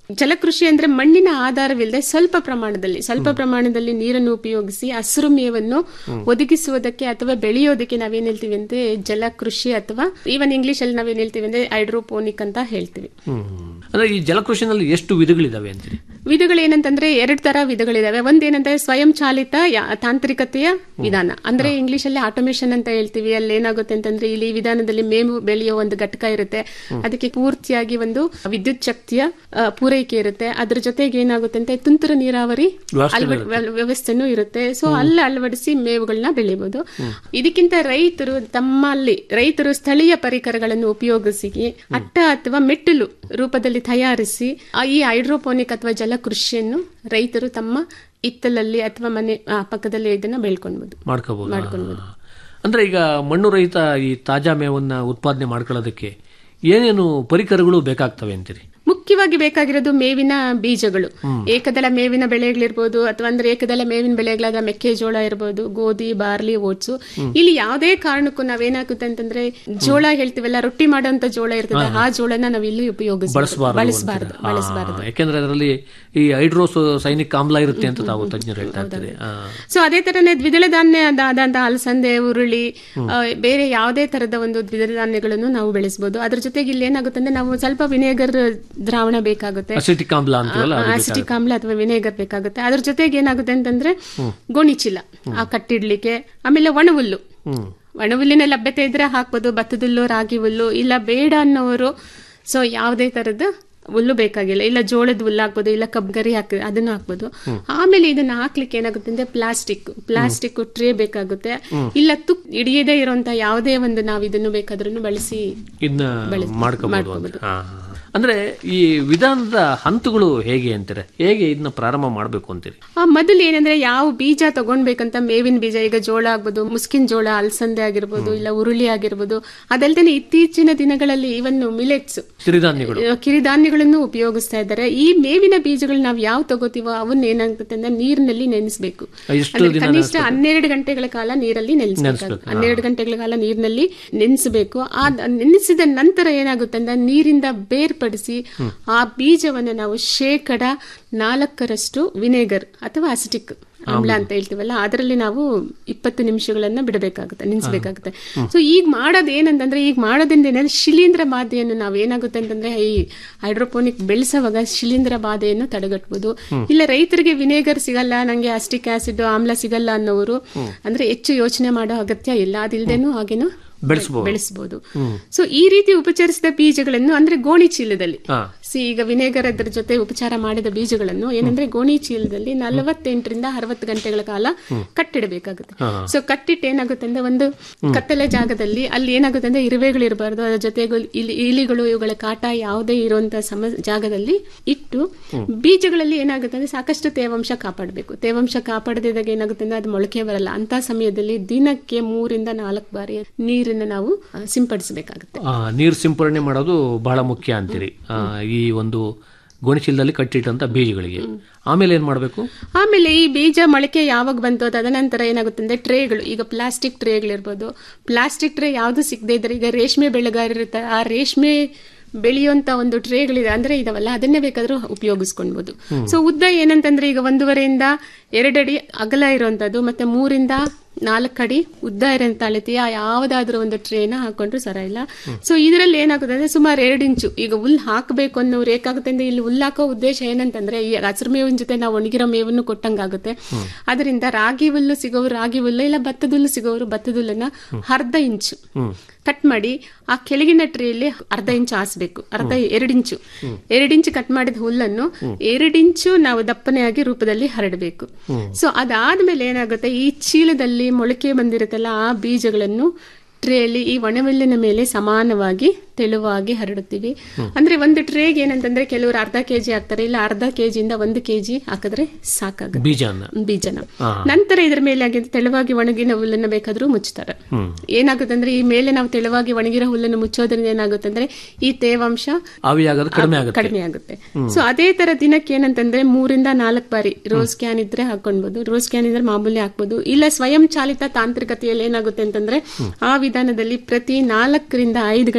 ಜಲಕೃಷಿ ಅಂದ್ರೆ ಮಣ್ಣಿನ ಆಧಾರವಿಲ್ಲದೆ ಸ್ವಲ್ಪ ಪ್ರಮಾಣದಲ್ಲಿ ಸ್ವಲ್ಪ ಪ್ರಮಾಣದಲ್ಲಿ ನೀರನ್ನು ಉಪಯೋಗಿಸಿ ಹಸಿರು ಮೇವನ್ನು ಒದಗಿಸುವುದಕ್ಕೆ ಅಥವಾ ಬೆಳೆಯೋದಕ್ಕೆ ನಾವೇನ್ ಹೇಳ್ತೀವಿ ಅಂದ್ರೆ ಜಲಕೃಷಿ ಅಥವಾ ಈವನ್ ಇಂಗ್ಲಿಷ್ ಅಲ್ಲಿ ನಾವೇನ್ ಹೇಳ್ತೀವಿ ಅಂದ್ರೆ ಹೈಡ್ರೋಪೋನಿಕ್ ಅಂತ ಹೇಳ್ತೀವಿ ಹ್ಮ್ ಅಂದ್ರೆ ಈ ಜಲಕೃಷಿನಲ್ಲಿ ಎಷ್ಟು ವಿಧಗಳಿದಾವೆ ಅಂತೀರಿ ವಿಧಗಳು ಏನಂತಂದ್ರೆ ಎರಡು ತರ ವಿಧಗಳಿದಾವೆ ಒಂದೇನಂದ್ರೆ ಸ್ವಯಂ ಚಾಲಿತ ಯಾ- ತಾಂತ್ರಿಕತೆಯ ವಿಧಾನ ಅಂದ್ರೆ ಇಂಗ್ಲಿಷ್ ಅಲ್ಲಿ ಆಟೋಮೇಶನ್ ಅಂತ ಹೇಳ್ತೀವಿ ಅಲ್ಲಿ ಏನಾಗುತ್ತೆ ಅಂತಂದ್ರೆ ಇಲ್ಲಿ ಈ ವಿಧಾನದಲ್ಲಿ ಮೇವು ಬೆಳೆಯೋ ಒಂದು ಘಟಕ ಇರುತ್ತೆ ಅದಕ್ಕೆ ಪೂರ್ತಿಯಾಗಿ ಒಂದು ವಿದ್ಯುತ್ ಶಕ್ತಿಯ ಆ, ಪೂರೈಕೆ ಇರುತ್ತೆ ಅದ್ರ ಜೊತೆಗೆ ಏನಾಗುತ್ತೆ ಅಂತ ತುಂತುರು ನೀರಾವರಿ ಅಳವಡ್- ವ್ಯ- ವ್ಯವಸ್ಥೆನೂ ಇರುತ್ತೆ ಸೊ ಅಲ್ಲಿ ಅಳವಡಿಸಿ ಮೇವುಗಳನ್ನ ಬೆಳಿಬಹುದು ಇದಕ್ಕಿಂತ ರೈತರು ತಮ್ಮಲ್ಲಿ ರೈತರು ಸ್ಥಳೀಯ ಪರಿಕರಗಳನ್ನು ಉಪಯೋಗಿಸಿ ಅಟ್ಟ ಅಥವಾ ಮೆಟ್ಟಿಲು ರೂಪದಲ್ಲಿ ತಯಾರಿಸಿ ಆ ಈ ಹೈಡ್ರೋಪೋನಿಕ್ ಅಥವಾ ಜಲಕೃಷಿಯನ್ನು ರೈತರು ತಮ್ಮ ಇತ್ತಲಲ್ಲಿ ಅಥವಾ ಮನೆ ಆ, ಪಕ್ಕದಲ್ಲಿ ಇದನ್ನ ಬೆಳ್ಕೊಳ್ಬಹುದು ಮಾಡ್ಕೋಬಹುದು ಮಾಡ್ಕೊಳ್ಬೋದು. ಅಂದ್ರೆ ಈಗ ಮಣ್ಣು ರಹಿತ ಈ ತಾಜಾ ಮೇವನ್ನ ಉತ್ಪಾದನೆ ಮಾಡ್ಕೊಳ್ಳೋದಕ್ಕೆ ಏನೇನು ಪರಿಕರಗಳು ಬೇಕಾಗ್ತವೆ ಅಂತೀರಿ ಮುಖ್ಯವಾಗಿ ಬೇಕಾಗಿರೋದು ಮೇವಿನ ಬೀಜಗಳು ಏಕದಳ ಮೇವಿನ ಬೆಳೆಗಳಿರ್ಬೋದು ಅಥವಾ ಅಂದ್ರೆ ಏಕದಳ ಮೇವಿನ ಬೆಳೆಗಳಾದ ಮೆಕ್ಕೆಜೋಳ ಇರ್ಬೋದು ಗೋಧಿ ಬಾರ್ಲಿ ಓಟ್ಸು ಇಲ್ಲಿ ಯಾವುದೇ ಕಾರಣಕ್ಕೂ ನಾವೇನಾಗುತ್ತೆ ಅಂತಂದ್ರೆ ಜೋಳ ಹೇಳ್ತೀವಲ್ಲ ರೊಟ್ಟಿ ಮಾಡೋಂತ ಜೋಳ ಇರ್ತದೆ ಆ ಜೋಳನ ನಾವು ಇಲ್ಲಿ ಉಪಯೋಗಿಸಬಾರ್ದು ಬಳಸಬಾರದು ಬಳಸಬಾರ್ದು ಬಳಸಬಾರ್ದು ಯಾಕೆಂದ್ರೆ ಅದರಲ್ಲಿ ಈ ಹೈಡ್ರೋಸ್ ಸೈನಿಕ ಆಮ್ಲ ಇರುತ್ತೆ ಅಂತ ತಾವು ತಜ್ಞರು ಹೇಳ್ತಾ ಇರ್ತಾರೆ ಆ, ಸೊ ಅದೇ ತರನೇ ದ್ವಿದಳ ಧಾನ್ಯ ಆದಂತಹ ಅಲಸಂದೆ ಉರುಳಿ ಆ, ಬೇರೆ ಯಾವುದೇ ತರದ ಒಂದು ದ್ವಿದಳ ಧಾನ್ಯಗಳನ್ನು ನಾವು ಬೆಳೆಸಬಹುದು ಅದ್ರ ಜೊತೆಗೆ ಇಲ್ಲಿ ಏನಾಗುತ್ತೆ ಅಂದ್ರೆ ನಾವು ಸ್ವಲ್ಪ ವಿನೇಗರ್ ದ್ರಾವಣ ಬೇಕಾಗುತ್ತೆ ಅಸಿಟಿಕ್ ಆಮ್ಲ ಅಂತೀವಲ್ಲ ಅದು ಆಸಿಟಿಕ್ ಆಮ್ಲ ಅಥವಾ ವಿನೇಗರ್ ಬೇಕಾಗುತ್ತೆ ಅದ್ರ ಜೊತೆಗೆ ಏನಾಗುತ್ತೆ ಅಂತಂದ್ರೆ ಗೋಣಿಚೀಲ ಆ ಕಟ್ಟಿಡ್ಲಿಕ್ಕೆ ಆಮೇಲೆ ಒಣಹುಲ್ಲು ಒಣಹುಲ್ಲಿನ ಲಭ್ಯತೆ ಇದ್ರೆ ಹಾಕ್ಬೋದು ಭತ್ತದ ಹುಲ್ಲು ರಾಗಿ ಹುಲ್ಲು ಇಲ್ಲ ಬೇಡ ಅನ್ನೋರು ಸೊ ಯಾವುದೇ ತರದ ಹುಲ್ಲು ಬೇಕಾಗಿಲ್ಲ ಇಲ್ಲ ಜೋಳದ ಹುಲ್ಲು ಹಾಕ್ಬೋದು ಇಲ್ಲ ಕಬ್ಗರಿ ಹಾಕ್ ಅದನ್ನು ಹಾಕ್ಬೋದು ಆಮೇಲೆ ಇದನ್ನ ಹಾಕ್ಲಿಕ್ಕೆ ಏನಾಗುತ್ತೆ ಅಂದ್ರೆ ಪ್ಲಾಸ್ಟಿಕ್ ಪ್ಲಾಸ್ಟಿಕ್ ಟ್ರೇ ಬೇಕಾಗುತ್ತೆ ಇಲ್ಲ ತುಕ್ ಹಿಡಿಯದೇ ಇರುವಂತ ಯಾವುದೇ ಒಂದು ನಾವು ಇದನ್ನು ಬೇಕಾದ್ರೂ ಬಳಸಿ ಇದನ್ನ ಮಾಡ್ಕೋಬಹುದು ಅಂತ ಹಾ, ಹಾ. ಅಂದ್ರೆ ಈ ವಿಧಾನದ ಹಂತಗಳು ಹೇಗೆ ಅಂತೀರ ಹೇಗೆ ಇದನ್ನ ಪ್ರಾರಂಭ ಮಾಡಬೇಕು ಅಂತೀರಿ ಆ ಮೊದಲು ಏನಂದ್ರೆ ಯಾವ ಬೀಜ ತಗೊಂಡ್ಬೇಕಂತ ಮೇವಿನ ಬೀಜ ಈಗ ಜೋಳ ಆಗ್ಬೋದು ಮುಸ್ಕಿನ ಜೋಳ ಅಲಸಂದೆ ಆಗಿರ್ಬೋದು ಇಲ್ಲ ಉರುಳಿ ಆಗಿರ್ಬೋದು ಅದಲ್ದೇನೆ ಇತ್ತೀಚಿನ ದಿನಗಳಲ್ಲಿ ಇವನ್ ಮಿಲೆಟ್ಸ್ ಸಿರಿಧಾನ್ಯಗಳು ಕಿರಿಧಾನ್ಯಗಳನ್ನು ಉಪಯೋಗಿಸ್ತಾ ಇದ್ದಾರೆ ಈ ಮೇವಿನ ಬೀಜಗಳು ನಾವು ಯಾವ ತಗೋತೀವೋ ಅವನ್ನ ಏನಾಗುತ್ತೆ ಅಂದ್ರೆ ನೀರಿನಲ್ಲಿ ನೆನೆಸಬೇಕು ಎಷ್ಟು ಅಂದ್ರೆ ದಿನ ಕನಿಷ್ಠ ಹನ್ನೆರಡು ಗಂಟೆಗಳ ಕಾಲ ನೀರಲ್ಲಿ ನೆನೆಸಬೇಕು ಹನ್ನೆರಡು ಗಂಟೆಗಳ ಕಾಲ ನೀರಿನಲ್ಲಿ ನೆನೆಸಬೇಕು ಆ ನೆನೆಸಿದ ನಂತರ ಏನಾಗುತ್ತೆ ಅಂದ್ರೆ ನೀರಿಂದ ಬೇರ್ಪಡಿಸಿ ಆ ಬೀಜವನ್ನು ನಾವು ಶೇಕಡ ನಾಲ್ಕರಷ್ಟು ವಿನೇಗರ್ ಅಥವಾ ಅಸಿಟಿಕ್ ಆಮ್ಲ ಅಂತ ಹೇಳ್ತೀವಲ್ಲ ಅದರಲ್ಲಿ ನಾವು ಇಪ್ಪತ್ತು ನಿಮಿಷಗಳನ್ನ ಬಿಡಬೇಕಾಗುತ್ತೆ ನೆನೆಸಬೇಕಾಗುತ್ತೆ ಸೊ ಈಗ ಮಾಡೋದು ಏನಂತಂದ್ರೆ ಈಗ ಮಾಡೋದ್ರಿಂದ ಏನಂದ್ರೆ ಶಿಲೀಂಧ್ರ ಬಾಧೆಯನ್ನು ನಾವು ಏನಾಗುತ್ತೆ ಅಂತಂದ್ರೆ ಈ ಹೈಡ್ರೋಪೋನಿಕ್ ಬೆಳೆಸುವಾಗ ಶಿಲೀಂಧ್ರ ಬಾಧೆಯನ್ನು ತಡೆಗಟ್ಟಬಹುದು ಇಲ್ಲ ರೈತರಿಗೆ ವಿನೇಗರ್ ಸಿಗಲ್ಲ ನಂಗೆ ಅಸ್ಟಿಕ್ ಆಸಿಡ್ ಆಮ್ಲ ಸಿಗಲ್ಲ ಅನ್ನೋರು ಅಂದ್ರೆ ಹೆಚ್ಚು ಯೋಚನೆ ಮಾಡೋ ಅಗತ್ಯ ಇಲ್ಲ ಅದಿಲ್ದೇನು ಹಾಗೇನು ಬೆಳೆಸಬಹುದು ಬೆಳೆಸಬಹುದು ಸೊ ಈ ರೀತಿ ಉಪಚರಿಸಿದ ಬೀಜಗಳನ್ನು ಅಂದ್ರೆ ಗೋಣಿ ಚೀಲದಲ್ಲಿ ಹಾ. ಸಿ ಈಗ ವಿನೇಗರ್ ಅದ್ರ ಜೊತೆ ಉಪಚಾರ ಮಾಡಿದ ಬೀಜಗಳನ್ನು ಏನಂದ್ರೆ ಗೋಣಿ ಚೀಲದಲ್ಲಿ ನಲವತ್ತೆಂಟರಿಂದ ಅರವತ್ತು ಗಂಟೆಗಳ ಕಾಲ ಕಟ್ಟಿಡಬೇಕಾಗುತ್ತೆ ಸೊ ಕಟ್ಟಿಟ್ಟು ಏನಾಗುತ್ತೆ ಅಂದ್ರೆ ಒಂದು ಕತ್ತಲೆ ಜಾಗದಲ್ಲಿ ಅಲ್ಲಿ ಏನಾಗುತ್ತೆ ಅಂದ್ರೆ ಇರುವೆಗಳು ಇರಬಾರ್ದು ಅದರ ಜೊತೆಗೆ ಇಲ್ಲಿ ಇಲಿಗಳು ಇವುಗಳ ಕಾಟ ಯಾವುದೇ ಇರುವಂತ ಸಮ ಜಾಗದಲ್ಲಿ ಇಟ್ಟು ಬೀಜಗಳಲ್ಲಿ ಏನಾಗುತ್ತೆ ಅಂದ್ರೆ ಸಾಕಷ್ಟು ತೇವಾಂಶ ಕಾಪಾಡಬೇಕು ತೇವಾಂಶ ಕಾಪಾಡದಿದ್ದಾಗ ಏನಾಗುತ್ತೆ ಅಂದ್ರೆ ಅದು ಮೊಳಕೆ ಬರಲ್ಲ ಅಂತ ಸಮಯದಲ್ಲಿ ದಿನಕ್ಕೆ ಮೂರಿಂದ ನಾಲ್ಕು ಬಾರಿ ನೀರನ್ನು ನಾವು ಆ, ಸಿಂಪಡಿಸಬೇಕಾಗುತ್ತೆ ಆ, ನೀರು ಸಿಂಪರಣೆ ಮಾಡೋದು ಬಹಳ ಮುಖ್ಯ ಅಂತೀರಿ ಆ, ಈ ಒಂದು ಗೋಣಿಚೀಲದಲ್ಲಿ ಕಟ್ಟಿಟ್ಟಂತ ಬೀಜಗಳಿಗೆ ಆಮೇಲೆ ಏನ್ ಮಾಡಬೇಕು ಆಮೇಲೆ ಈ ಬೀಜ ಮೊಳಕೆ ಯಾವಾಗ ಬಂತು ತದನಂತರ ಏನಾಗುತ್ತೆ ಅಂದ್ರೆ ಟ್ರೇಗಳು ಈಗ ಪ್ಲಾಸ್ಟಿಕ್ ಟ್ರೇಗಳಿರ್ಬೋದು ಪ್ಲಾಸ್ಟಿಕ್ ಟ್ರೇ ಯಾವುದು ಸಿಗದೆ ಇದ್ರೆ ಈಗ ರೇಷ್ಮೆ ಬೆಳೆಗಾರರಿರ್ತಾರೆ ಆ ರೇಷ್ಮೆ ಬೆಳೆಯುವಂತ ಒಂದು ಟ್ರೇಗಳಿದೆ ಅಂದ್ರೆ ಇದಾವಲ್ಲ ಅದನ್ನೇ ಬೇಕಾದ್ರೂ ಉಪಯೋಗಿಸ್ಕೊಳ್ಬಹುದು ಸೊ ಉದ್ದ ಏನಂತಂದ್ರೆ ಈಗ ಒಂದೂವರೆಯಿಂದ ಎರಡಡಿ ಅಗಲ ಇರುವಂತದ್ದು ಮತ್ತೆ ಮೂರಿಂದ ನಾಲ್ಕು ಅಡಿ ಉದ್ದ ಇರೋಂಥ ಅಳತೆಯ ಯಾವುದಾದ್ರೂ ಒಂದು ಟ್ರೇನ ಹಾಕೊಂಡ್ರು ಸರ ಇಲ್ಲ ಸೊ ಇದರಲ್ಲಿ ಏನಾಗುತ್ತೆ ಅಂದ್ರೆ ಸುಮಾರು ಎರಡು ಇಂಚು ಈಗ ಹುಲ್ ಹಾಕಬೇಕು ಅನ್ನೋರು ಏಕಾಗುತ್ತೆ ಅಂದ್ರೆ ಇಲ್ಲಿ ಹುಲ್ ಹಾಕೋ ಉದ್ದೇಶ ಏನಂತಂದ್ರೆ ಈ ಹಸಿರು ಮೇವಿನ ಜೊತೆ ನಾವು ಒಣಗಿರೋ ಮೇವನ್ನು ಕೊಟ್ಟಂಗಾಗುತ್ತೆ ಅದರಿಂದ ರಾಗಿ ಹುಲ್ಲು ಸಿಗೋರು ರಾಗಿ ಹುಲ್ಲು ಇಲ್ಲ ಭತ್ತದ ಹುಲ್ಲು ಸಿಗೋರು ಭತ್ತದ ಹುಲ್ಲನ್ನ ಅರ್ಧ ಇಂಚು ಕಟ್ ಮಾಡಿ ಆ ಕೆಳಗಿನ ಟ್ರೇಲಿ ಅರ್ಧ ಇಂಚು ಹಾಸ್ಬೇಕು ಅರ್ಧ ಎರಡು ಇಂಚು ಎರಡು ಇಂಚು ಕಟ್ ಮಾಡಿದ ಹುಲ್ಲನ್ನು ಎರಡು ಇಂಚು ನಾವು ದಪ್ಪನೆಯಾಗಿ ರೂಪದಲ್ಲಿ ಹರಡಬೇಕು ಸೊ ಅದಾದ್ಮೇಲೆ ಏನಾಗುತ್ತೆ ಈ ಚೀಲದಲ್ಲಿ ಮೊಳಕೆ ಬಂದಿರುತ್ತಲ್ಲ ಆ ಬೀಜಗಳನ್ನು ಟ್ರೇಲಿ ಈ ಒಣಹುಲ್ಲಿನ ಮೇಲೆ ಸಮಾನವಾಗಿ ತೆಳುವಾಗಿ ಹರಡುತ್ತೀವಿ ಅಂದ್ರೆ ಒಂದು ಟ್ರೇಗೆ ಏನಂತಂದ್ರೆ ಕೆಲವರು ಅರ್ಧ ಕೆಜಿ ಹಾಕ್ತಾರೆ ಇಲ್ಲ ಅರ್ಧ ಕೆಜಿಯಿಂದ ಒಂದು ಕೆಜಿ ಹಾಕಿದ್ರೆ ಸಾಕಾಗುತ್ತೆ ಬೀಜನ ಬೀಜನ ನಂತರ ಇದ್ರ ಮೇಲೆ ಆಗಿ ತೆಳುವಾಗಿ ಒಣಗಿನ ಹುಲ್ಲನ್ನು ಬೇಕಾದ್ರೂ ಮುಚ್ತಾರೆ ಏನಾಗುತ್ತೆ ಅಂದ್ರೆ ಈ ಮೇಲೆ ನಾವು ತೆಳುವಾಗಿ ಒಣಗಿರೋ ಹುಲ್ಲನ್ನು ಮುಚ್ಚೋದ್ರಿಂದ ಏನಾಗುತ್ತೆ ಅಂದ್ರೆ ಈ ತೇವಾಂಶ ಆವಿಯಾಗೋದು ಕಡಿಮೆ ಆಗುತ್ತೆ ಕಡಿಮೆ ಆಗುತ್ತೆ ಸೊ ಅದೇ ತರ ದಿನಕ್ಕೆ ಏನಂತಂದ್ರೆ ಮೂರಿಂದ ನಾಲ್ಕು ಬಾರಿ ರೋಸ್ ಕ್ಯಾನ್ ಇದ್ರೆ ಹಾಕೊಳ್ಬಹುದು ರೋಸ್ ಕ್ಯಾನ್ ಇದ್ರೆ ಮಾಮೂಲಿ ಹಾಕ್ಬೋದು ಇಲ್ಲ ಸ್ವಯಂ ಚಾಲಿತ ತಾಂತ್ರಿಕತೆಯಲ್ಲಿ ಏನಾಗುತ್ತೆ ಅಂತಂದ್ರೆ ಆ ವಿಧಾನದಲ್ಲಿ ಪ್ರತಿ ನಾಲ್ಕರಿಂದ ಐದು ಗಂಟೆಗೊಮ್ಮೆ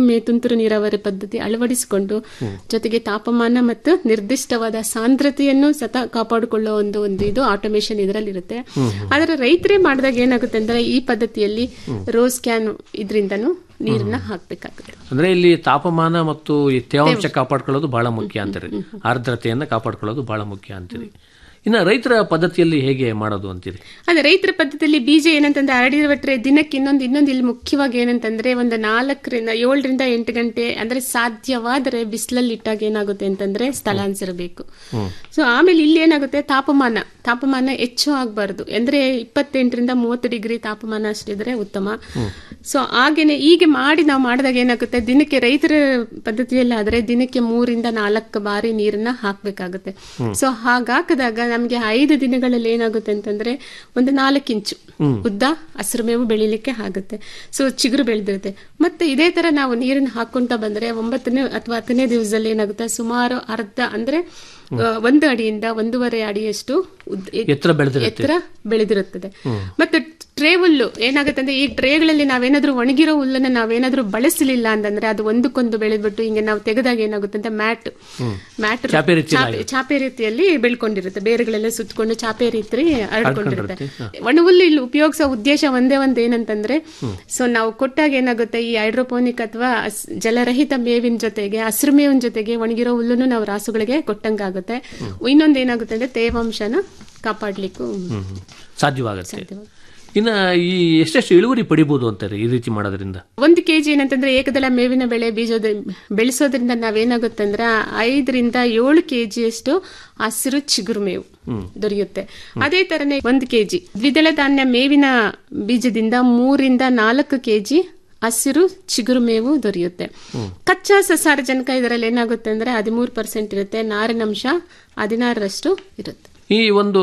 ಕೆಲವೊಮ್ಮೆ ತುಂತುರು ನೀರಾವರಿ ಪದ್ಧತಿ ಅಳವಡಿಸಿಕೊಂಡು ಜೊತೆಗೆ ತಾಪಮಾನ ಮತ್ತು ನಿರ್ದಿಷ್ಟವಾದ ಸಾಂದ್ರತೆಯನ್ನು ಸತ ಕಾಪಾಡಿಕೊಳ್ಳುವ ಒಂದು ಒಂದು ಇದು ಆಟೋಮೇಶನ್ ಇದರಲ್ಲಿರುತ್ತೆ ಆದರೆ ರೈತರೇ ಮಾಡಿದಾಗ ಏನಾಗುತ್ತೆ ಅಂದ್ರೆ ಈ ಪದ್ಧತಿಯಲ್ಲಿ ರೋಸ್ ಕ್ಯಾನ್ ಇದರಿಂದನೂ ನೀರನ್ನ ಹಾಕ್ಬೇಕಾಗುತ್ತೆ ಅಂದ್ರೆ ಇಲ್ಲಿ ತಾಪಮಾನ ಮತ್ತು ಈ ತೇವಾಂಶ ಕಾಪಾಡ್ಕೊಳ್ಳೋದು ಬಹಳ ಮುಖ್ಯ ಅಂತೀರಿ ಆರ್ದ್ರತೆಯನ್ನ ಕಾಪಾಡ್ಕೊಳ್ಳೋದು ಬಹಳ ಮುಖ್ಯ ಅಂತೀರಿ ಇನ್ನು ರೈತರ ಪದ್ಧತಿಯಲ್ಲಿ ಹೇಗೆ ಮಾಡೋದು ಅಂತೀರಿ ಅದೇ ರೈತರ ಪದ್ಧತಿಯಲ್ಲಿ ಬೀಜ ಏನಂತಂದ್ರೆ ಹರಡಿರುವಟ್ರೆ ದಿನಕ್ಕೆ ಇನ್ನೊಂದು ಇನ್ನೊಂದು ಇಲ್ಲಿ ಮುಖ್ಯವಾಗಿ ಏನಂತಂದ್ರೆ ಒಂದು ನಾಲ್ಕರಿಂದ ಏಳರಿಂದ ಎಂಟು ಗಂಟೆ ಅಂದ್ರೆ ಸಾಧ್ಯವಾದರೆ ಬಿಸಿಲಲ್ಲಿ ಇಟ್ಟಾಗ ಏನಾಗುತ್ತೆ ಅಂತಂದ್ರೆ ಸ್ಥಳಾಂತರಿಸಬೇಕು ಸೊ ಆಮೇಲೆ ಇಲ್ಲಿ ಏನಾಗುತ್ತೆ ತಾಪಮಾನ ತಾಪಮಾನ ಹೆಚ್ಚು ಆಗಬಾರ್ದು ಅಂದ್ರೆ ಇಪ್ಪತ್ತೆಂಟರಿಂದ ಮೂವತ್ತು ಡಿಗ್ರಿ ತಾಪಮಾನ ಅಷ್ಟಿದ್ರೆ ಉತ್ತಮ ಸೊ ಹಾಗೇನೆ ಹೀಗೆ ಮಾಡಿ ನಾವು ಮಾಡಿದಾಗ ಏನಾಗುತ್ತೆ ದಿನಕ್ಕೆ ರೈತರ ಪದ್ಧತಿಯಲ್ಲಿ ಆದ್ರೆ ದಿನಕ್ಕೆ ಮೂರಿಂದ ನಾಲ್ಕು ಬಾರಿ ನೀರನ್ನ ಹಾಕ್ಬೇಕಾಗುತ್ತೆ ಸೊ ಹಾಗಾಕದಾಗ ನಮ್ಗೆ ಐದು ದಿನಗಳಲ್ಲಿ ಏನಾಗುತ್ತೆ ಅಂತಂದ್ರೆ ಒಂದು ನಾಲ್ಕು ಇಂಚು ಉದ್ದ ಹಸಿರು ಮೇವು ಬೆಳಿಲಿಕ್ಕೆ ಆಗುತ್ತೆ ಸೊ ಚಿಗುರು ಬೆಳೆದಿರುತ್ತೆ ಮತ್ತೆ ಇದೇ ತರ ನಾವು ನೀರನ್ನು ಹಾಕೊಂತ ಬಂದ್ರೆ ಒಂಬತ್ತನೇ ಅಥವಾ ಹತ್ತನೇ ದಿವಸದಲ್ಲಿ ಏನಾಗುತ್ತೆ ಸುಮಾರು ಅರ್ಧ ಅಂದ್ರೆ ಆ, ಒಂದು ಅಡಿಯಿಂದ ಒಂದೂವರೆ ಅಡಿಯಷ್ಟು ಉದ್ದ- ಎತ್ತರ ಬೆಳೆದಿರುತ್ತೆ. ಎತ್ತರ ಬೆಳೆದಿರುತ್ತದೆ ಮತ್ತು ಟ್ರೇ ಹುಲ್ಲು ಏನಾಗುತ್ತೆ ಅಂದ್ರೆ ಈ ಟ್ರೇಗಳಲ್ಲಿ ನಾವೇನಾದ್ರೂ ಒಣಗಿರೋ ಹುಲ್ಲನ್ನ ನಾವೇನಾದ್ರೂ ಬಳಸಲಿಲ್ಲ ಅಂತಂದ್ರೆ ಅದು ಒಂದಕ್ಕೊಂದು ಬೆಳೆದ್ಬಿಟ್ಟು ಹಿಂಗೆ ನಾವು ತೆಗೆದಾಗ ಏನಾಗುತ್ತೆ ಅಂತ ಮ್ಯಾಟ್ ಮ್ಯಾಟ್ ಚಾಪೆ ರೀತಿಯಲ್ಲಿ ಚಾಪೆ- ಚಾಪೆ ರೀತಿಯಲ್ಲಿ ಬೆಳ್ಕೊಂಡಿರುತ್ತೆ ಬೇರುಗಳೆಲ್ಲ ಸುತ್ತಕೊಂಡು ಚಾಪೆ ರೀತಿ ಹರಡ್ಕೊಂಡಿರುತ್ತೆ ಒಣಹುಲ್ಲು ಇಲ್ಲಿ ಉಪಯೋಗಿಸೋ ಉದ್ದೇಶ ಒಂದೇ ಒಂದ್ ಏನಂತಂದ್ರೆ ಸೊ ನಾವು ಕೊಟ್ಟಾಗ ಏನಾಗುತ್ತೆ ಈ ಹೈಡ್ರೋಪೋನಿಕ್ ಅಥವಾ ಹಸ್- ಜಲರಹಿತ ಮೇವಿನ ಜೊತೆಗೆ ಹಸಿರು ಮೇವಿನ ಜೊತೆಗೆ ಒಣಗಿರೋ ಹುಲ್ಲನ್ನು ನಾವು ರಾಸುಗಳಿಗೆ ಕೊಟ್ಟಂಗಾಗುತ್ತೆ ಇನ್ನೊಂದು ಏನಾಗುತ್ತೆ ಅಂದ್ರೆ ತೇವಾಂಶನ ಕಾಪಾಡ್ಲಿಕ್ಕೂ ಸಾಧ್ಯವಾಗುತ್ತೆ ಇನ್ನು ಈ ಎಷ್ಟೆಷ್ಟು ಇಳುವರಿ ಪಡಿಬಹುದು ಅಂತಾರೆ ಈ ರೀತಿ ಮಾಡೋದ್ರಿಂದ ಒಂದು ಕೆಜಿ ಏನಂತಂದ್ರೆ ಏಕದಳ ಮೇವಿನ ಬೆಳೆ ಬೀಜದ ಬೆಳೆಸೋದ್ರಿಂದ ನಾವೇನಾಗುತ್ತೆ ಅಂದ್ರೆ ಐದರಿಂದ ಏಳು ಕೆಜಿಯಷ್ಟು ಹಸಿರು ಚಿಗುರು ಮೇವು ದೊರೆಯುತ್ತೆ ಅದೇ ತರನೇ ಒಂದು ಕೆಜಿ ದ್ವಿದಳ ಧಾನ್ಯ ಮೇವಿನ ಬೀಜದಿಂದ ಮೂರಿಂದ ನಾಲ್ಕು ಕೆಜಿ ಹಸಿರು ಚಿಗುರು ಮೇವು ದೊರೆಯುತ್ತೆ ಕಚ್ಚಾ ಸಸಾರಜನಕ ಇದರಲ್ಲಿ ಏನಾಗುತ್ತೆ ಅಂದ್ರೆ ಹದಿಮೂರು ಪರ್ಸೆಂಟ್ ಇರುತ್ತೆ ನಾರಿನಂಶ ಹದಿನಾರರಷ್ಟು ಇರುತ್ತೆ ಈ ಒಂದು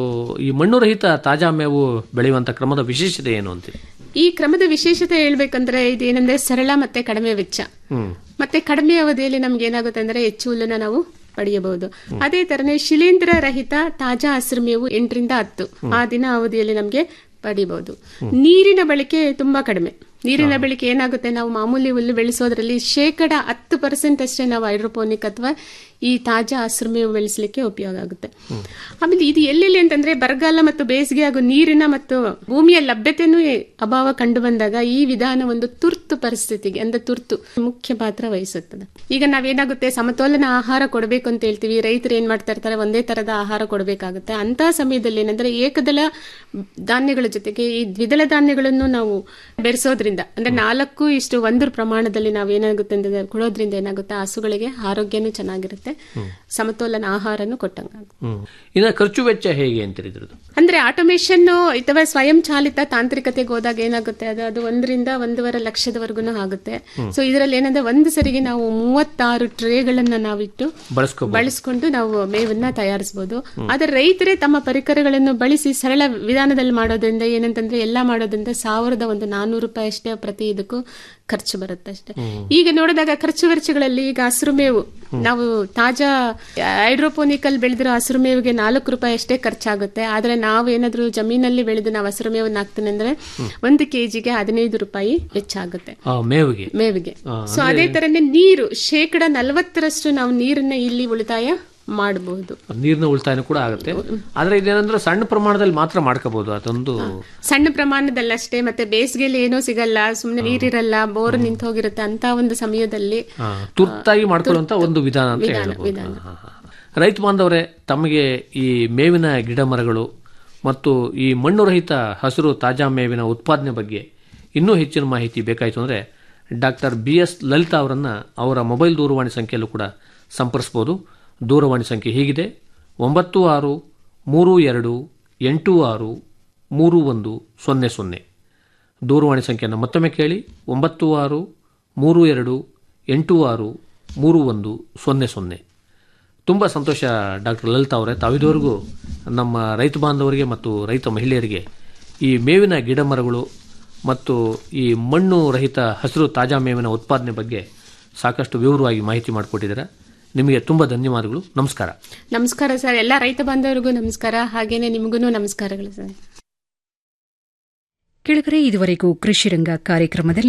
ಈ ಮಣ್ಣು ರಹಿತ ತಾಜಾ ಮೇವು ಬೆಳೆಯುವಂತ ಕ್ರಮದ ವಿಶೇಷತೆ ಏನು ಅಂತೀರಿ ಈ ಕ್ರಮದ ವಿಶೇಷತೆ ಹೇಳ್ಬೇಕಂದ್ರೆ ಇದೇನಂದ್ರೆ ಸರಳ ಮತ್ತೆ ಕಡಿಮೆ ವೆಚ್ಚ ಹ್ಮ್ ಮತ್ತೆ ಕಡಿಮೆ ಅವಧಿಯಲ್ಲಿ ನಮ್ಗೆ ಏನಾಗುತ್ತೆ ಅಂದ್ರೆ ಹೆಚ್ಚು ಹುಲ್ಲನ್ನ ನಾವು ಪಡೆಯಬಹುದು ಅದೇ ತರನೇ ಶಿಲೀಂಧ್ರ ರಹಿತ ತಾಜಾ ಹಸಿರು ಮೇವು ಎಂಟರಿಂದ ಹತ್ತು ಆ ದಿನ ಅವಧಿಯಲ್ಲಿ ನಮ್ಗೆ ಪಡಿಬಹುದು ನೀರಿನ ಬಳಕೆ ತುಂಬಾ ಕಡಿಮೆ ನೀರಿನ ಬಳಕೆ ಏನಾಗುತ್ತೆ ನಾವು ಮಾಮೂಲಿ ಹುಲ್ಲು ಬೆಳೆಸೋದ್ರಲ್ಲಿ ಶೇಕಡ ಹತ್ತು ಪರ್ಸೆಂಟ್ ಅಷ್ಟೇ ನಾವು ಹೈಡ್ರೋಪೋನಿಕ್ ಅಥವಾ ಈ ತಾಜಾ ಹಸಿರು ಮೇವು ಬೆಳೆಸಲಿಕ್ಕೆ ಉಪಯೋಗ ಆಗುತ್ತೆ ಆಮೇಲೆ ಇದು ಎಲ್ಲೆಲ್ಲಿ ಅಂತಂದ್ರೆ ಬರಗಾಲ ಮತ್ತು ಬೇಸಿಗೆ ಹಾಗೂ ನೀರಿನ ಮತ್ತು ಭೂಮಿಯ ಲಭ್ಯತೆನೂ ಅಭಾವ ಕಂಡು ಬಂದಾಗ ಈ ವಿಧಾನ ಒಂದು ತುರ್ತು ಪರಿಸ್ಥಿತಿಗೆ ಅಂದ್ರೆ ತುರ್ತು ಮುಖ್ಯ ಪಾತ್ರ ವಹಿಸುತ್ತದೆ ಈಗ ನಾವೇನಾಗುತ್ತೆ ಸಮತೋಲನ ಆಹಾರ ಕೊಡಬೇಕು ಅಂತ ಹೇಳ್ತೀವಿ ರೈತರು ಏನ್ ಮಾಡ್ತಾ ಇರ್ತಾರೆ ಒಂದೇ ತರದ ಆಹಾರ ಕೊಡಬೇಕಾಗುತ್ತೆ ಅಂತ ಸಮಯದಲ್ಲಿ ಏನಂದ್ರೆ ಏಕದಳ ಧಾನ್ಯಗಳ ಜೊತೆಗೆ ಈ ದ್ವಿದಳ ಧಾನ್ಯಗಳನ್ನು ನಾವು ಬೆರೆಸೋದ್ರಿಂದ ಅಂದ್ರೆ ನಾಲ್ಕು ಇಷ್ಟು ಒಂದು ಪ್ರಮಾಣದಲ್ಲಿ ನಾವು ಏನಾಗುತ್ತೆ ಅಂದ್ರೆ ಕೊಡೋದ್ರಿಂದ ಏನಾಗುತ್ತೆ ಹಸುಗಳಿಗೆ ಆರೋಗ್ಯನೂ ಚೆನ್ನಾಗಿರುತ್ತೆ ಸಮತೋಲನ ಆಹಾರನೂ ಕೊಟ್ಟಂಗಾಗುತ್ತೆ ಹ್ಮ್ ಇನ್ನು ಖರ್ಚು ವೆಚ್ಚ ಹೇಗೆ ಅಂತೀರಿ ಇದ್ರದ್ದು ಅಂದ್ರೆ ಆಟೋಮೇಶನ್ ಅಥವಾ ಸ್ವಯಂ ಚಾಲಿತ ತಾಂತ್ರಿಕತೆಗೆ ಹೋದಾಗ ಏನಾಗುತ್ತೆ ಅದು ಅದು ಒಂದರಿಂದ ಒಂದೂವರೆ ಲಕ್ಷದವರೆಗೂ ಆಗುತ್ತೆ ಸೊ ಇದರಲ್ಲಿ ಏನಂದ್ರೆ ಒಂದು ಸರಿಗೆ ನಾವು ಮೂವತ್ತಾರು ಟ್ರೇಗಳನ್ನ ನಾವಿಟ್ಟು ಬಳಸ್ಕೊ ಬಳಸ್ಕೊಂಡು ನಾವು ಮೇವನ್ನ ತಯಾರಿಸಬಹುದು ಆದ್ರೆ ರೈತರೇ ತಮ್ಮ ಪರಿಕರಗಳನ್ನು ಬಳಸಿ ಸರಳ ವಿಧಾನದಲ್ಲಿ ಮಾಡೋದ್ರಿಂದ ಏನಂತಂದ್ರೆ ಎಲ್ಲ ಮಾಡೋದ್ರಿಂದ ಸಾವಿರದ ಒಂದು ನಾನ್ನೂರು ರೂಪಾಯಿ ಅಷ್ಟೇ ಪ್ರತಿ ಇದಕ್ಕೂ ಖರ್ಚು ಬರುತ್ತೆ ಅಷ್ಟೇ ಈಗ ನೋಡಿದಾಗ ಖರ್ಚು ವೆಚ್ಚಗಳಲ್ಲಿ ಈಗ ಹಸಿರು ಮೇವು ನಾವು ತಾಜಾ ಹೈಡ್ರೋಪೋನಿಕಲ್ ಬೆಳೆದಿರೋ ಹಸಿರು ಮೇವಿಗೆ ನಾಲ್ಕು ರೂಪಾಯಿ ಅಷ್ಟೇ ಖರ್ಚಾಗುತ್ತೆ ಆದ್ರೆ ನಾವು ಏನಾದ್ರೂ ಜಮೀನಲ್ಲಿ ಬೆಳೆದು ನಾವು ಹಸಿರು ಮೇವನ್ನ ಹಾಕ್ತೇನೆ ಅಂದ್ರೆ ಒಂದು ಕೆಜಿಗೆ ಹದಿನೈದು ರೂಪಾಯಿ ವೆಚ್ಚಾಗುತ್ತೆ ಆ, ಮೇವಿಗೆ ಮೇವಿಗೆ ಸೊ ಅದೇ ತರನೇ ನೀರು ಶೇಕಡ ನಲವತ್ತರಷ್ಟು ನಾವು ನೀರನ್ನ ಇಲ್ಲಿ ಉಳಿತಾಯ ಮಾಡಬಹುದು ನೀರಿನ ಉಳಿತಾಯ ಕೂಡ ಆಗುತ್ತೆ ಆದ್ರೆ ಇದೇನಂದ್ರೆ ಸಣ್ಣ ಪ್ರಮಾಣದಲ್ಲಿ ಮಾತ್ರ ಮಾಡ್ಕೋಬಹುದು ಅದೊಂದು ಸಣ್ಣ ಪ್ರಮಾಣದಲ್ಲಷ್ಟೇ ಮತ್ತೆ ಬೇಸಿಗೆಯಲ್ಲಿ ಏನೂ ಸಿಗಲ್ಲ ಸುಮ್ನೆ ನೀರಿರಲ್ಲ ಬೋರ್ ನಿಂತು ಹೋಗಿರುತ್ತೆ ಅಂತ ಒಂದು ಸಮಯದಲ್ಲಿ ಆ, ತುರ್ತಾಗಿ ಮಾಡ್ಕೊಳ್ಳುವಂತ ಒಂದು ವಿಧಾನ ಅಂತ ವಿಧಾನ, ಹೇಳ್ಬೋದು ವಿಧಾನ. ಹಾ, ಹಾ, ಹಾ. ರೈತ ಬಾಂಧವರೇ ತಮಗೆ ಈ ಮೇವಿನ ಗಿಡ ಮರಗಳು ಮತ್ತು ಈ ಮಣ್ಣು ರಹಿತ ಹಸಿರು ತಾಜಾ ಮೇವಿನ ಉತ್ಪಾದನೆ ಬಗ್ಗೆ ಇನ್ನೂ ಹೆಚ್ಚಿನ ಮಾಹಿತಿ ಬೇಕಾಯಿತು ಅಂದರೆ ಡಾಕ್ಟರ್ ಬಿ ಎಸ್ ಲಲಿತಾ ಅವರನ್ನು ಅವರ ಮೊಬೈಲ್ ದೂರವಾಣಿ ಸಂಖ್ಯೆಯಲ್ಲೂ ಕೂಡ ಸಂಪರ್ಸ್ಬೋದು ದೂರವಾಣಿ ಸಂಖ್ಯೆ ಹೀಗಿದೆ ಒಂಬತ್ತು ಆರು ಮೂರು ಎರಡು ಎಂಟು ಆರು ಮೂರು ಒಂದು ಸೊನ್ನೆ ಸೊನ್ನೆ ದೂರವಾಣಿ ಸಂಖ್ಯೆಯನ್ನು ಮತ್ತೊಮ್ಮೆ ಕೇಳಿ ಒಂಬತ್ತು ಆರು ಮೂರು ಎರಡು ಎಂಟು ಆರು ಮೂರು ಒಂದು ಸೊನ್ನೆ ಸೊನ್ನೆ ತುಂಬ ಸಂತೋಷ ಡಾಕ್ಟರ್ ಲಲಿತಾ ಅವರೇ ತಾವಿದುವರೆಗೂ ನಮ್ಮ ರೈತ ಬಾಂಧವರಿಗೆ ಮತ್ತು ರೈತ ಮಹಿಳೆಯರಿಗೆ ಈ ಮೇವಿನ ಗಿಡ ಮರಗಳು ಮತ್ತು ಈ ಮಣ್ಣು ರಹಿತ ಹಸಿರು ತಾಜಾ ಮೇವಿನ ಉತ್ಪಾದನೆ ಬಗ್ಗೆ ಸಾಕಷ್ಟು ವಿವರವಾಗಿ ಮಾಹಿತಿ ಮಾಡಿಕೊಟ್ಟಿದ್ದೀರಾ ನಿಮಗೆ ತುಂಬ ಧನ್ಯವಾದಗಳು ನಮಸ್ಕಾರ ನಮಸ್ಕಾರ ಸರ್ ಎಲ್ಲ ರೈತ ಬಾಂಧವರಿಗೂ ನಮಸ್ಕಾರ ಹಾಗೇನೆ ನಿಮಗೂ ನಮಸ್ಕಾರಗಳು ಸರ್ ಕೆಳಗರೆ ಇದುವರೆಗೂ ಕೃಷಿರಂಗ ಕಾರ್ಯಕ್ರಮದಲ್ಲಿ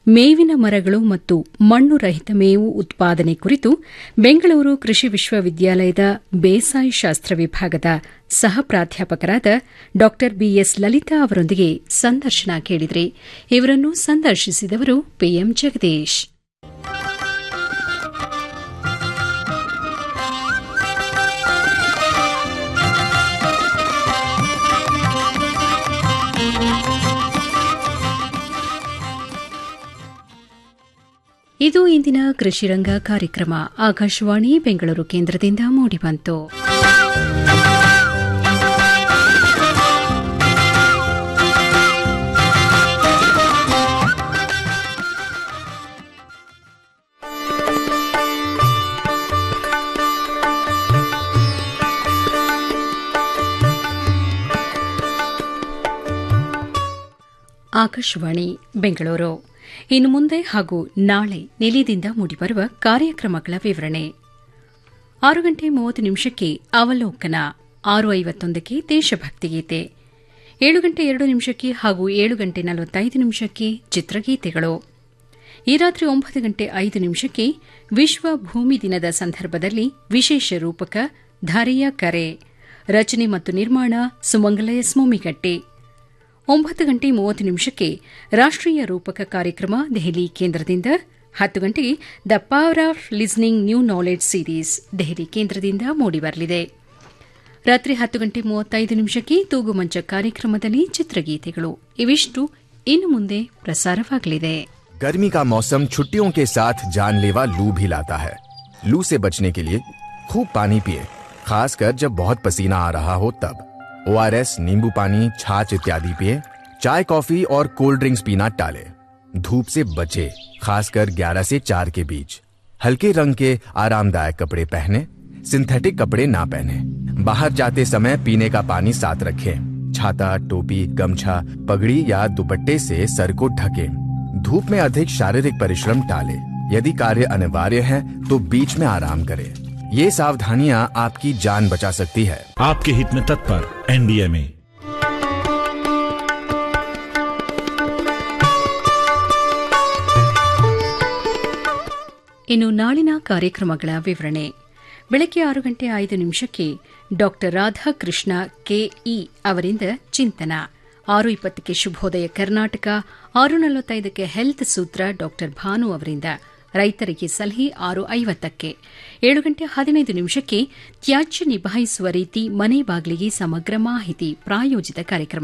ಮೇವಿನ ಮರಗಳು ಮತ್ತು ಮಣ್ಣು ರಹಿತ ಮೇವು ಉತ್ಪಾದನೆ ಕುರಿತು ಬೆಂಗಳೂರು ಕೃಷಿ ವಿಶ್ವವಿದ್ಯಾಲಯದ ಬೇಸಾಯ ಶಾಸ್ತ್ರ ವಿಭಾಗದ ಸಹ ಪ್ರಾಧ್ಯಾಪಕರಾದ ಡಾ ಬಿಎಸ್ ಲಲಿತಾ ಅವರೊಂದಿಗೆ ಸಂದರ್ಶನ ಕೇಳಿದರೆ ಇವರನ್ನು ಸಂದರ್ಶಿಸಿದವರು ಪಿಎಂ ಜಗದೀಶ್ ಇದು ಇಂದಿನ ಕೃಷಿರಂಗ ಕಾರ್ಯಕ್ರಮ ಆಕಾಶವಾಣಿ ಬೆಂಗಳೂರು ಕೇಂದ್ರದಿಂದ ಮೂಡಿಬಂತು ಆಕಾಶವಾಣಿ ಬೆಂಗಳೂರು ಇನ್ನು ಮುಂದೆ ಹಾಗೂ ನಾಳೆ ನಿಲಿದಿಂದ ಮೂಡಿಬರುವ ಕಾರ್ಯಕ್ರಮಗಳ ವಿವರಣೆ ಆರು ಗಂಟೆ ಮೂವತ್ತು ನಿಮಿಷಕ್ಕೆ ಅವಲೋಕನ ಆರು ಐವತ್ತೊಂದಕ್ಕೆ ದೇಶಭಕ್ತಿ ಗೀತೆ ಏಳು ಗಂಟೆ ಎರಡು ನಿಮಿಷಕ್ಕೆ ಹಾಗೂ ಏಳು ಗಂಟೆ ನಲವತ್ತೈದು ನಿಮಿಷಕ್ಕೆ ಚಿತ್ರಗೀತೆಗಳು ಈ ರಾತ್ರಿ ಒಂಬತ್ತು ಗಂಟೆ ಐದು ನಿಮಿಷಕ್ಕೆ ವಿಶ್ವ ಭೂಮಿ ದಿನದ ಸಂದರ್ಭದಲ್ಲಿ ವಿಶೇಷ ರೂಪಕ ಧರೆಯ ಕರೆ ರಚನೆ ಮತ್ತು ನಿರ್ಮಾಣ ಸುಮಂಗಲ ಎಸ್ ಮೊಮ್ಮಿಗಟ್ಟಿ ಒಂಬತ್ತು ಗಂಟೆ ಮೂವತ್ತು ನಿಮಿಷಕ್ಕೆ ರಾಷ್ಟೀಯ ರೂಪಕ ಕಾರ್ಯಕ್ರಮ ದೆಹಲಿ ಕೇಂದ್ರದಿಂದ ಹತ್ತು ಗಂಟೆಗೆ the power of listening new knowledge series Delhi ಕೇಂದ್ರದಿಂದ ಮೂಡಿಬರಲಿದೆ ರಾತ್ರಿ ಹತ್ತು ಗಂಟೆ ಮೂವತ್ತೈದು ನಿಮಿಷಕ್ಕೆ ತೂಗುಮಂಚ ಕಾರ್ಯಕ್ರಮದಲ್ಲಿ ಚಿತ್ರಗೀತೆಗಳು ಇವಿಷ್ಟು ಇನ್ನು ಮುಂದೆ ಪ್ರಸಾರವಾಗಲಿದೆ गर्मी का मौसम छुट्टियों के साथ जानलेवा लू भी लाता है लू से बचने के लिए खूब पानी पिए खासकर जब बहुत पसीना आ रहा हो तब ओ नींबू पानी छाछ इत्यादि पिए चाय कॉफी और कोल्ड ड्रिंक्स पीना टाले धूप से बचे खासकर 11 से 4 के बीच हल्के रंग के आरामदायक कपड़े पहने सिंथेटिक कपड़े ना पहने बाहर जाते समय पीने का पानी साथ रखें छाता टोपी गमछा पगड़ी या दुपट्टे से सर को ढके धूप में अधिक शारीरिक परिश्रम टाले यदि कार्य अनिवार्य है तो बीच में आराम करें ये सावधानियां आपकी जान बचा सकती है आपके हित में तत्पर एनडीएमए ಇನ್ನು ನಾಳಿನ ಕಾರ್ಯಕ್ರಮಗಳ ವಿವರಣೆ ಬೆಳಗ್ಗೆ ಆರು ಗಂಟೆ ಐದು ನಿಮಿಷಕ್ಕೆ ಡಾ ರಾಧಾಕೃಷ್ಣ ಕೆಇ ಅವರಿಂದ ಚಿಂತನ ಆರು ಇಪ್ಪತ್ತಕ್ಕೆ ಶುಭೋದಯ ಕರ್ನಾಟಕ ಆರು ನಲವತ್ತೈದಕ್ಕೆ ಹೆಲ್ತ್ ಸೂತ್ರ ಡಾ ಭಾನು ಅವರಿಂದ ರೈತರಿಗೆ ಸಲಹೆ ಆರು ಐವತ್ತಕ್ಕೆ ಏಳು ಗಂಟೆ ಹದಿನೈದು ನಿಮಿಷಕ್ಕೆ ತ್ಯಾಜ್ಯ ನಿಭಾಯಿಸುವ ರೀತಿ ಮನೆ ಬಾಗಿಲಿಗೆ ಸಮಗ್ರ ಮಾಹಿತಿ ಪ್ರಾಯೋಜಿತ ಕಾರ್ಯಕ್ರಮ